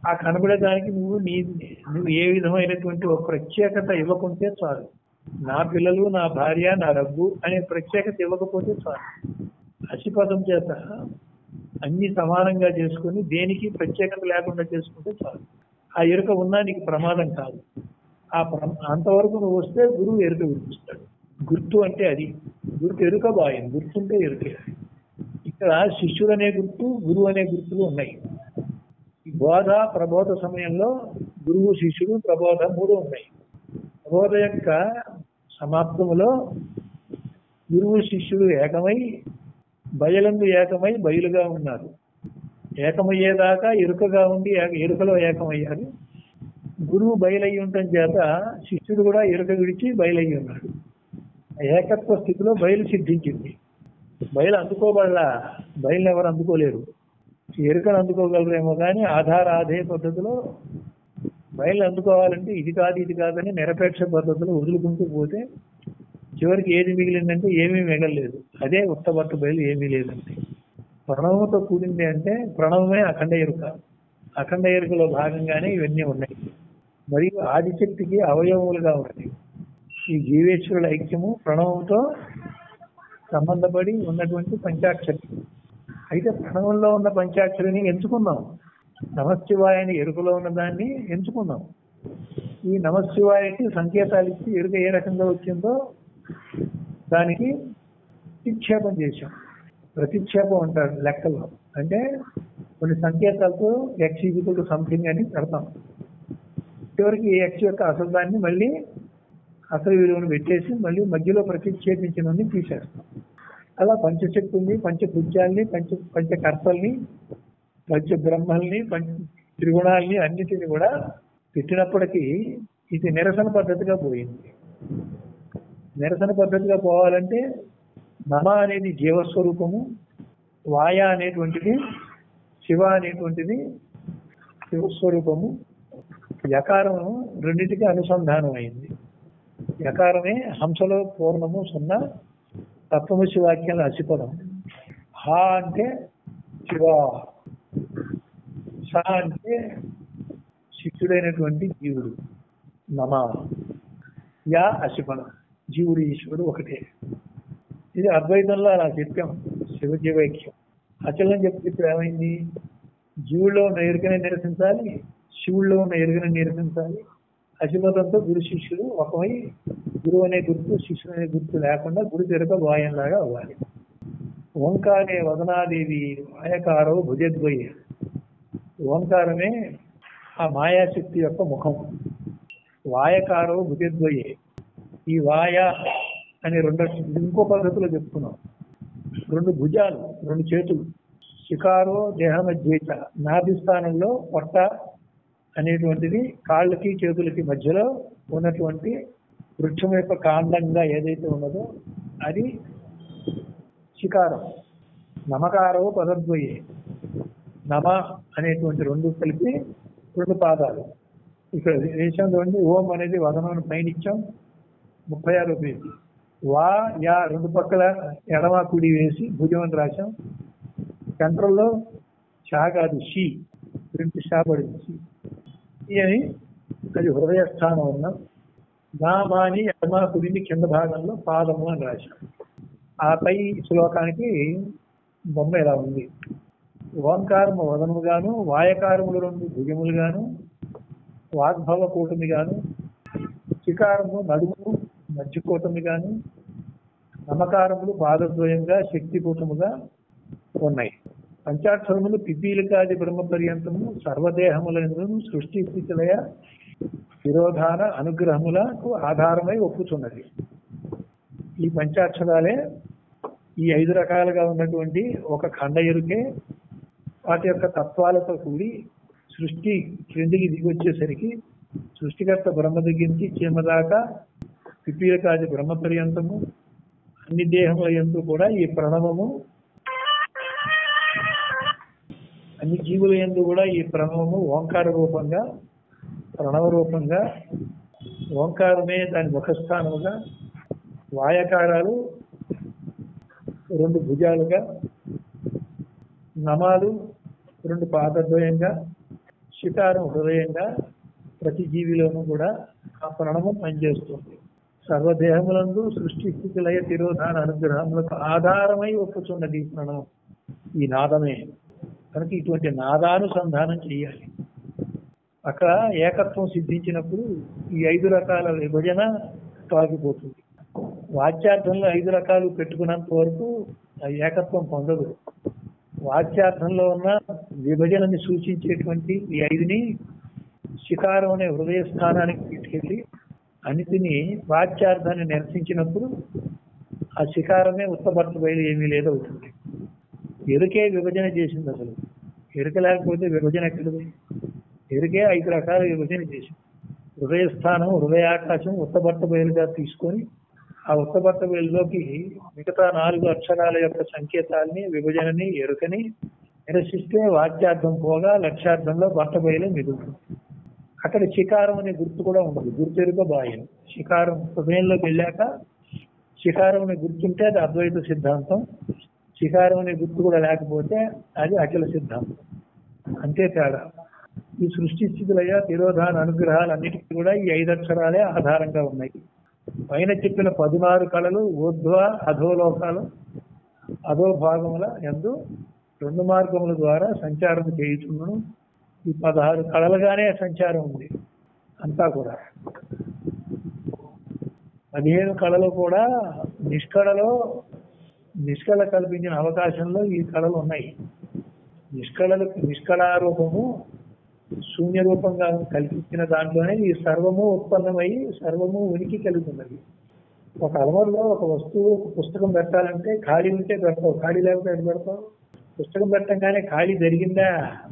ఆ కనబడేదానికి నువ్వు నీ నువ్వు ఏ విధమైనటువంటి ఒక ప్రత్యేకత ఇవ్వకుంటే చాలు నా పిల్లలు నా భార్య నా డబ్బు అనే ప్రత్యేకత ఇవ్వకపోతే చాలు అసిపదం చేత అన్ని సమానంగా చేసుకుని దేనికి ప్రత్యేకత లేకుండా చేసుకుంటే చాలు ఆ ఎరుక ఉన్నా నీకు ప్రమాదం కాదు ఆ ప్ర- అంతవరకు నువ్వు వస్తే గురువు ఎరుక వినిపిస్తాడు గుర్తు అంటే అది గుర్తు ఎరుక బాయం గుర్తుంటే ఎరుకే ఇక్కడ శిష్యుడు అనే గుర్తు గురువు అనే గుర్తులు ఉన్నాయి ఈ బోధ ప్రబోధ సమయంలో గురువు శిష్యుడు ప్రబోధ మూడు ఉన్నాయి ప్రబోధ యొక్క సమాప్తములో గురువు శిష్యుడు ఏకమై బయలందు ఏకమై బయలుగా ఉన్నారు ఏకమయ్యేదాకా ఎరుకగా ఉండి ఏక- ఎరుకలో ఏకమయ్యారు గురువు బయలయ్యి ఉండటం చేత శిష్యుడు కూడా ఎరుక విడిచి బయలయ్యి ఉన్నాడు ఆ ఏకత్వ స్థితిలో బయలు సిద్ధించింది బయలు అందుకోబడలా బయలు ఎవరు అందుకోలేరు ఎరుకను అందుకోగలరేమో కానీ ఆధార ఆధేయ పద్ధతిలో బయలు అందుకోవాలంటే ఇది కాదు ఇది కాదని నిరపేక్ష పద్ధతిలో వదులుకుంటూ పోతే చివరికి ఏది మిగిలిందంటే ఏమీ మిగలలేదు అదే ఉత్తబట్టు బయలు ఏమీ లేదంటే ప్రణవంతో కూడింది అంటే ప్రణవమే అఖండ ఎరుక అఖండ ఎరుకలో భాగంగానే ఇవన్నీ ఉన్నాయి మరియు ఆదిశక్తికి అవయవములుగా ఉన్నాయి ఈ జీవేశ్వరుల ఐక్యము ప్రణవంతో సంబంధపడి ఉన్నటువంటి పంచాక్షరి అయితే ప్రణవంలో ఉన్న పంచాక్షరిని ఎంచుకున్నాం నమశివాయని ఎరుకలో ఉన్న దాన్ని ఎంచుకున్నాం ఈ నమశివాయకి సంకేతాలు ఇచ్చి ఎరుక ఏ రకంగా వచ్చిందో దానికి ప్రతిక్షేపం చేశాం ప్రతిక్షేపం అంటారు లెక్కలో అంటే కొన్ని సంకేతాలతో ఎక్స్ ఈక్వల్ టు సంథింగ్ అని పెడతాం చివరికి ఈ ఎక్స్ యొక్క అసలు దాన్ని మళ్ళీ అసలు విలువను పెట్టేసి మళ్ళీ మధ్యలో ప్రతిక్షేపించినన్ని తీసేస్తాం అలా పంచశక్తుల్ని పంచభుత్యాల్ని పంచ పంచకర్తల్ని పంచ బ్రహ్మల్ని పంచ త్రిగుణాల్ని అన్నిటిని కూడా పెట్టినప్పటికీ ఇది నిరసన పద్ధతిగా పోయింది నిరసన పద్ధతిగా పోవాలంటే నమ అనేది జీవస్వరూపము వాయ అనేటువంటిది శివ అనేటువంటిది శివస్వరూపము యకారం రెండింటికి అనుసంధానం అయింది యకారమే హంసలో పూర్ణము సున్నా తత్వముసి వాక్యాల అసిపదం హా అంటే శివ స అంటే శిష్యుడైనటువంటి జీవుడు నమ యా అసిపదం జీవుడు ఈశ్వరుడు ఒకటే ఇది అద్వైతంలో అలా చెప్పాం శివజీవైక్యం అచలం చెప్తే ఇప్పుడు ఏమైంది జీవుల్లో ఉన్న ఎరుకనే నిరసించాలి శివుల్లో ఉన్న ఎరుకనే నిరసించాలి అసిమతంతో గురు శిష్యుడు ఒకమై గురువు అనే గుర్తు శిష్యుడు అనే గుర్తు లేకుండా గురు తెరక వాయంలాగా అవ్వాలి ఓంకారే వదనాదేవి మాయకారో భుజద్వయ ఓంకారమే ఆ మాయాశక్తి యొక్క ముఖం వాయకారో భుజద్వయే ఈ వాయ అనే రెండు ఇంకో పద్ధతిలో చెప్తున్నాం రెండు భుజాలు రెండు చేతులు శికారో దేహమధ్యేచ నాభి స్థానంలో పొట్ట అనేటువంటిది కాళ్ళకి చేతులకి మధ్యలో ఉన్నటువంటి వృక్షం యొక్క కాండంగా ఏదైతే ఉన్నదో అది శికారం నమకారో పదద్వయే నమ అనేటువంటి రెండు కలిపి రెండు పాదాలు ఇక్కడ వేసాం చూడండి ఓం అనేది వదనం పైన ఇచ్చాం ముప్పై ఆరో పేజీ వా యా రెండు పక్కల ఎడమ కుడి వేసి భుజం అని రాశాం సెంట్రల్లో షా కాదు షీ రెండు షా పడింది షీ ఈ అని అది హృదయ స్థానం ఉన్న నామాని ఎడమ కుడిని కింద భాగంలో పాదము అని రాశాం ఆ పై శ్లోకానికి బొమ్మ ఇలా ఉంది ఓంకారము వదనముగాను వాయకారములు రెండు భుజములుగాను వాగ్భవ కూటమి గాను శికారము నడుము మధ్య కూటమి గాను నమకారములు పాదద్వయంగా శక్తి కూటముగా ఉన్నాయి పంచాక్షరములు పిపీలికాది బ్రహ్మ పర్యంతము సర్వదేహములను సృష్టి స్థితిలయ విరోధాన అనుగ్రహములకు ఆధారమై ఒప్పుచున్నది ఈ పంచాక్షరాలే ఈ ఐదు రకాలుగా ఉన్నటువంటి ఒక ఖండ ఎరుకే వాటి యొక్క తత్వాలతో కూడి సృష్టి క్రిందికి దిగి వచ్చేసరికి సృష్టికర్త బ్రహ్మ దగ్గర నుంచి చీమ దాకా పిపీలకాది బ్రహ్మ పర్యంతము అన్ని దేహముల ఎందు కూడా ఈ ప్రణవము అన్ని జీవుల ఎందు కూడా ఈ ప్రణవము ఓంకార రూపంగా ప్రణవ రూపంగా ఓంకారమే దాని ముఖస్థానముగా వాయకారాలు రెండు భుజాలుగా నమాలు రెండు పాదద్వయంగా శికారం హృదయంగా ప్రతి జీవిలోనూ కూడా ఆ ప్రణవం పనిచేస్తుంది సర్వదేహములందు సృష్టి స్థితి లయ తిరోధాన అనుగ్రహములకు ఆధారమై ఒప్పుచున్నది ఈ ప్రణవం ఈ నాదమే కనుక ఇటువంటి నాదానుసంధానం చేయాలి అక్కడ ఏకత్వం సిద్ధించినప్పుడు ఈ ఐదు రకాల విభజన తొలగిపోతుంది వాచ్యార్థంలో ఐదు రకాలు పెట్టుకున్నంత వరకు ఆ ఏకత్వం పొందదు వాచ్యార్థంలో ఉన్న విభజనని సూచించేటువంటి ఈ ఐదుని శికారం అనే హృదయ స్థానానికి తీసుకెళ్లి అన్నిటిని వాచ్యార్థాన్ని నిరసించినప్పుడు ఆ శికారమే ఉత్తభర్త బయలు ఏమీ లేదవుతుంది ఎరుకే విభజన చేసింది అసలు ఎరుక లేకపోతే విభజన ఎక్కడిది ఎరుకే ఐదు రకాల విభజన చేసింది హృదయ స్థానం హృదయాకాశం ఉత్తభర్త బయలుగా తీసుకొని ఆ ఉత్తభర్త బయలులోకి మిగతా నాలుగు అక్షరాల యొక్క సంకేతాలని విభజనని ఎరుకని నిరసిస్తే వాక్యార్థం పోగా లక్ష్యార్థంలో భర్త బయలు మిగులుతుంది అక్కడ శికారం అనే గుర్తు కూడా ఉండదు గుర్తు ఎరుక బాయం శికారం హృదయంలోకి వెళ్ళాక శికారం అనే గుర్తుంటే అది అద్వైత సిద్ధాంతం శికారం అనే గుర్తు కూడా లేకపోతే అది అఖిల సిద్ధాంతం అంతే తేడా ఈ సృష్టి స్థితులయ్యా తిరోధాన అనుగ్రహాలు అన్నిటికీ కూడా ఈ ఐదు అక్షరాలే ఆధారంగా ఉన్నాయి పైన చెప్పిన పదినారు కళలు ఊర్ధ్వ అధోలోకాలు అధో భాగముల ఎందు రెండు మార్గముల ద్వారా సంచారం చేయుచున్నాను ఈ పదహారు కళలుగానే సంచారం ఉంది అంతా కూడా పదిహేను కళలు కూడా నిష్కళలో నిష్కళ కల్పించిన అవకాశంలో ఈ కళలు ఉన్నాయి నిష్కళలకు నిష్కళారూపము శూన్య రూపంగా కల్పించిన దాంట్లోనే ఈ సర్వము ఉత్పన్నమై సర్వము ఉనికి కలిగి ఉన్నది ఒక అలమరలో ఒక వస్తువు ఒక పుస్తకం పెట్టాలంటే ఖాళీ ఉంటే పెడతావు ఖాళీ లేకపోతే ఎక్కడ పెడతావు పుస్తకం పెట్టంగానే ఖాళీ జరిగిందా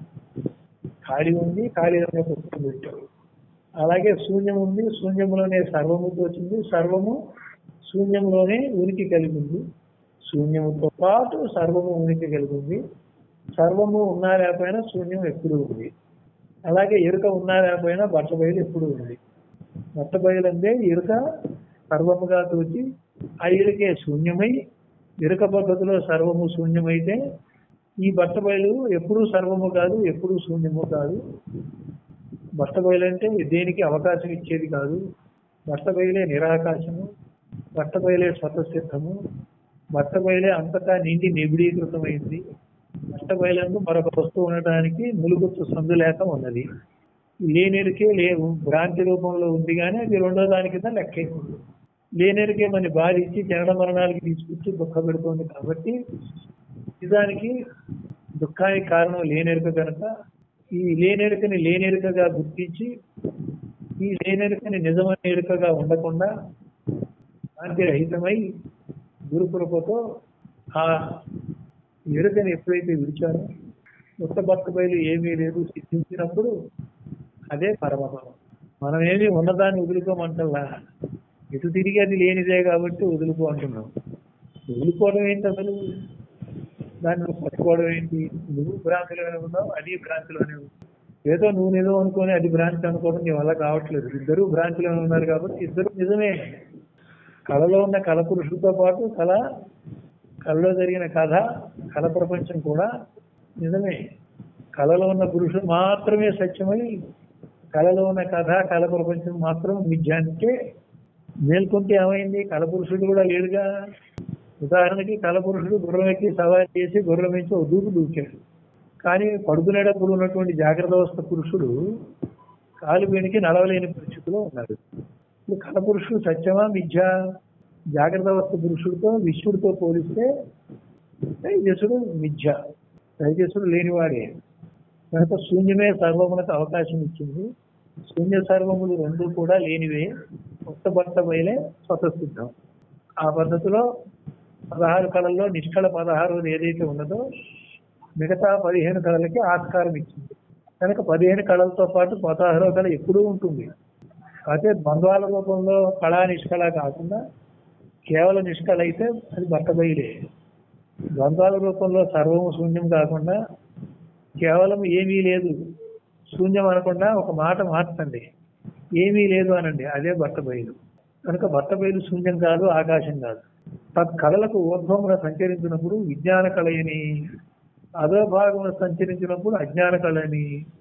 ఖాళీ ఉంది ఖాళీలోనే పుస్తకం పెట్టావు అలాగే శూన్యం ఉంది శూన్యంలోనే సర్వము తోచింది సర్వము శూన్యంలోనే ఉనికి కలిగింది శూన్యముతో పాటు సర్వము ఉనికి కలిగింది సర్వము ఉన్నా లేకపోయినా శూన్యం ఎప్పుడు ఉంది అలాగే ఎరుక ఉన్నా లేకపోయినా బట్ట బయలు ఎప్పుడు ఉంది బట్ట బయలు అంటే ఎరుక సర్వముగా తోచి ఆ ఎరుకే శూన్యమై ఎరుక పద్ధతిలో సర్వము శూన్యమైతే ఈ బట్ట బయలు ఎప్పుడూ సర్వము కాదు ఎప్పుడూ శూన్యము కాదు బట్ట బయలు అంటే దేనికి అవకాశం ఇచ్చేది కాదు బట్ట బయలే నిరాకాశము బట్ట బయలే స్వతసిద్ధము బట్ట బయలే అంతటా నిండి నిబిడీకృతమైంది బట్ట బయలందు మరొక వస్తువు ఉండటానికి ములుగుత్తు సందు లేక ఉన్నది లేనెరికే లేవు భ్రాంతి రూపంలో ఉంది కానీ అది రెండో దాని కింద లెక్కే లేనెరికే మన బాధించి జనన మరణాలకి తీసుకొచ్చి దుఃఖ పెడుతోంది కాబట్టి నిజానికి దుఃఖానికి కారణం లేనెరుక కనుక ఈ లేనెరుకని లేనెరుకగా గుర్తించి ఈ లేనెరుకని నిజమైన ఎరుకగా ఉండకుండా శాంతి రహితమై గురుకృపతో ఆ ఎరుకని ఎప్పుడైతే విడిచారో కొత్త భక్త బయలు ఏమీ లేదు సిద్ధించినప్పుడు అదే పరమపదం మనం ఏమి ఉన్నదాన్ని వదులుకోమంటల్లా ఎటు తిరిగి అది లేనిదే కాబట్టి వదులుకో అంటున్నాం వదులుకోవడం ఏంటి అసలు దాన్ని నువ్వు పట్టుకోవడం ఏంటి నువ్వు భ్రాంతిలోనే ఉన్నావు అది భ్రాంతిలోనే ఉంది ఏదో నువ్వు నిజం అనుకొని అది భ్రాంతి అనుకోవడం నీ వల్ల కావట్లేదు ఇద్దరు భ్రాంతిలోనే ఉన్నారు కాబట్టి ఇద్దరు నిజమే కళలో ఉన్న కళ పురుషుడితో పాటు కళ కళలో జరిగిన కథ కళ ప్రపంచం కూడా నిజమే కళలో ఉన్న పురుషుడు మాత్రమే సత్యమై కళలో ఉన్న కథ కళ ప్రపంచం మాత్రం మిథ్యానికే మేల్కొంటే ఏమైంది కళ పురుషుడు కూడా లేడుగా ఉదాహరణకి కళ పురుషుడు గుర్రం ఎక్కి సవారీ చేసి గుర్రం నుంచి ఒక దూకు దూకాడు కానీ పడుకునేటప్పుడు ఉన్నటువంటి జాగ్రత్త అవస్థ పురుషుడు కాలు వెనికి నడవలేని పరిస్థితిలో ఉన్నాడు ఇప్పుడు కళ పురుషుడు సత్యమా మిథ్య జాగ్రత్త అవస్థ పురుషుడితో విశ్వడితో పోలిస్తే తైజసుడు మిథ్య తైజసుడు లేనివాడే కనుక శూన్యమే సర్వమునకు అవకాశం ఇచ్చింది శూన్య సర్వములు రెండు కూడా లేనివే కొత్త భర్త బయలే స్వతసిద్ధం ఆ పద్ధతిలో పదహారు కళల్లో నిష్కళ పదహారు ఏదైతే ఉన్నదో మిగతా పదిహేను కళలకి ఆస్కారం ఇచ్చింది కనుక పదిహేను కళలతో పాటు పదహారో కళ ఎప్పుడూ ఉంటుంది అయితే ద్వంద్వాల రూపంలో కళా నిష్కళ కాకుండా కేవలం నిష్కళ అయితే అది బట్టబయలే ద్వంద్వాల రూపంలో సర్వము శూన్యం కాకుండా కేవలం ఏమీ లేదు శూన్యం అనకుండా ఒక మాట మార్చండి ఏమీ లేదు అనండి అదే బట్టబయలు కనుక బట్టబయలు శూన్యం కాదు ఆకాశం కాదు తత్ కళలకు ఊర్ధ్వమున సంచరించినప్పుడు విజ్ఞాన కళయని అధో భాగమున సంచరించినప్పుడు అజ్ఞాన కళని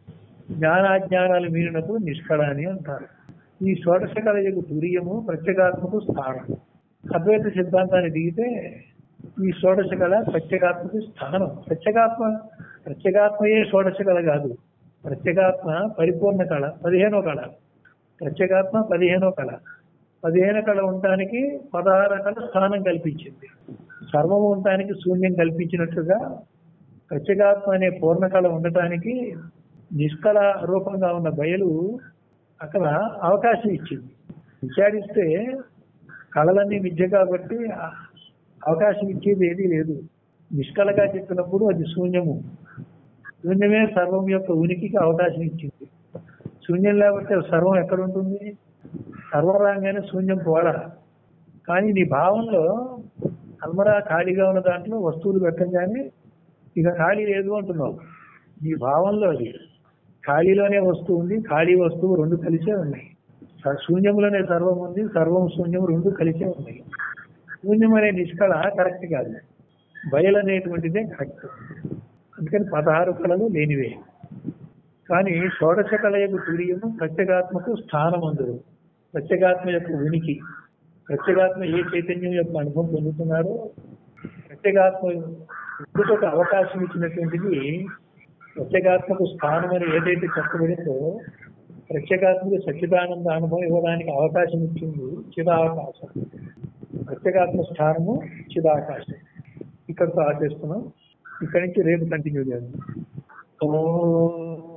జ్ఞానాజ్ఞానాలు మీరినప్పుడు నిష్కళ అని అంటారు ఈ షోడశ కలయకు తుర్యము ప్రత్యేగాత్మకు స్థానం అద్వైత సిద్ధాంతాన్ని దిగితే ఈ షోడశ కళ ప్రత్యేగాత్మకు స్థానం ప్రత్యేగాత్మ ప్రత్యేగాత్మయే షోడశ కళ కాదు ప్రత్యేగాత్మ పరిపూర్ణ కళ పదిహేనో కళ ప్రత్యేగాత్మ పదిహేనో కళ పదిహేను కళ ఉండటానికి పదహారు కళ స్థానం కల్పించింది సర్వము ఉండటానికి శూన్యం కల్పించినట్లుగా ప్రత్యేగాత్మ అనే పూర్ణ కళ ఉండటానికి నిష్కళ రూపంగా ఉన్న బయలు అక్కడ అవకాశం ఇచ్చింది విచారిస్తే కళలన్నీ విద్య కాబట్టి ఆ- అవకాశం ఇచ్చేది ఏదీ లేదు నిష్కళగా చెప్పినప్పుడు అది శూన్యము శూన్యమే సర్వం యొక్క ఉనికికి అవకాశం ఇచ్చింది శూన్యం లేకపోతే సర్వం ఎక్కడ ఉంటుంది సర్వం రాగానే శూన్యం పోడా కానీ నీ భావంలో అల్మరా ఖాళీగా ఉన్న దాంట్లో వస్తువులు పెట్టంగానే ఇక ఖాళీ లేదు అంటున్నావు నీ భావంలో అది ఖాళీలోనే వస్తువు ఉంది ఖాళీ వస్తువు రెండు కలిసే ఉన్నాయి స- శూన్యంలోనే సర్వం ఉంది సర్వం శూన్యం రెండు కలిసే ఉన్నాయి శూన్యం అనే నిష్కళ కరెక్ట్ కాదు బయలు అనేటువంటిదే కరెక్ట్ అందుకని పదహారు కళలు లేనివే కానీ షోడశ కళ యొక్క తుర్యము ప్రత్యేగాత్మకు స్థానం అందరు ప్రత్యేగాత్మ యొక్క ఉనికి ప్రత్యేగాత్మ ఏ చైతన్యం యొక్క అనుభవం పొందుతున్నారో ప్రత్యేగాత్మ ఇంకొక అవకాశం ఇచ్చినటువంటిది ప్రత్యేగాత్మకు స్థానం అని ఏదైతే చెప్పబడిందో ప్రత్యేగాత్మకు సచ్చిదానంద అనుభవం ఇవ్వడానికి అవకాశం ఇచ్చింది చిదావకాశం ప్రత్యేగాత్మ స్థానము చిదాకాశం ఇక్కడితో ఆపేస్తున్నాం ఇక్కడి నుంచి రేపు కంటిన్యూ చేద్దాం ఓం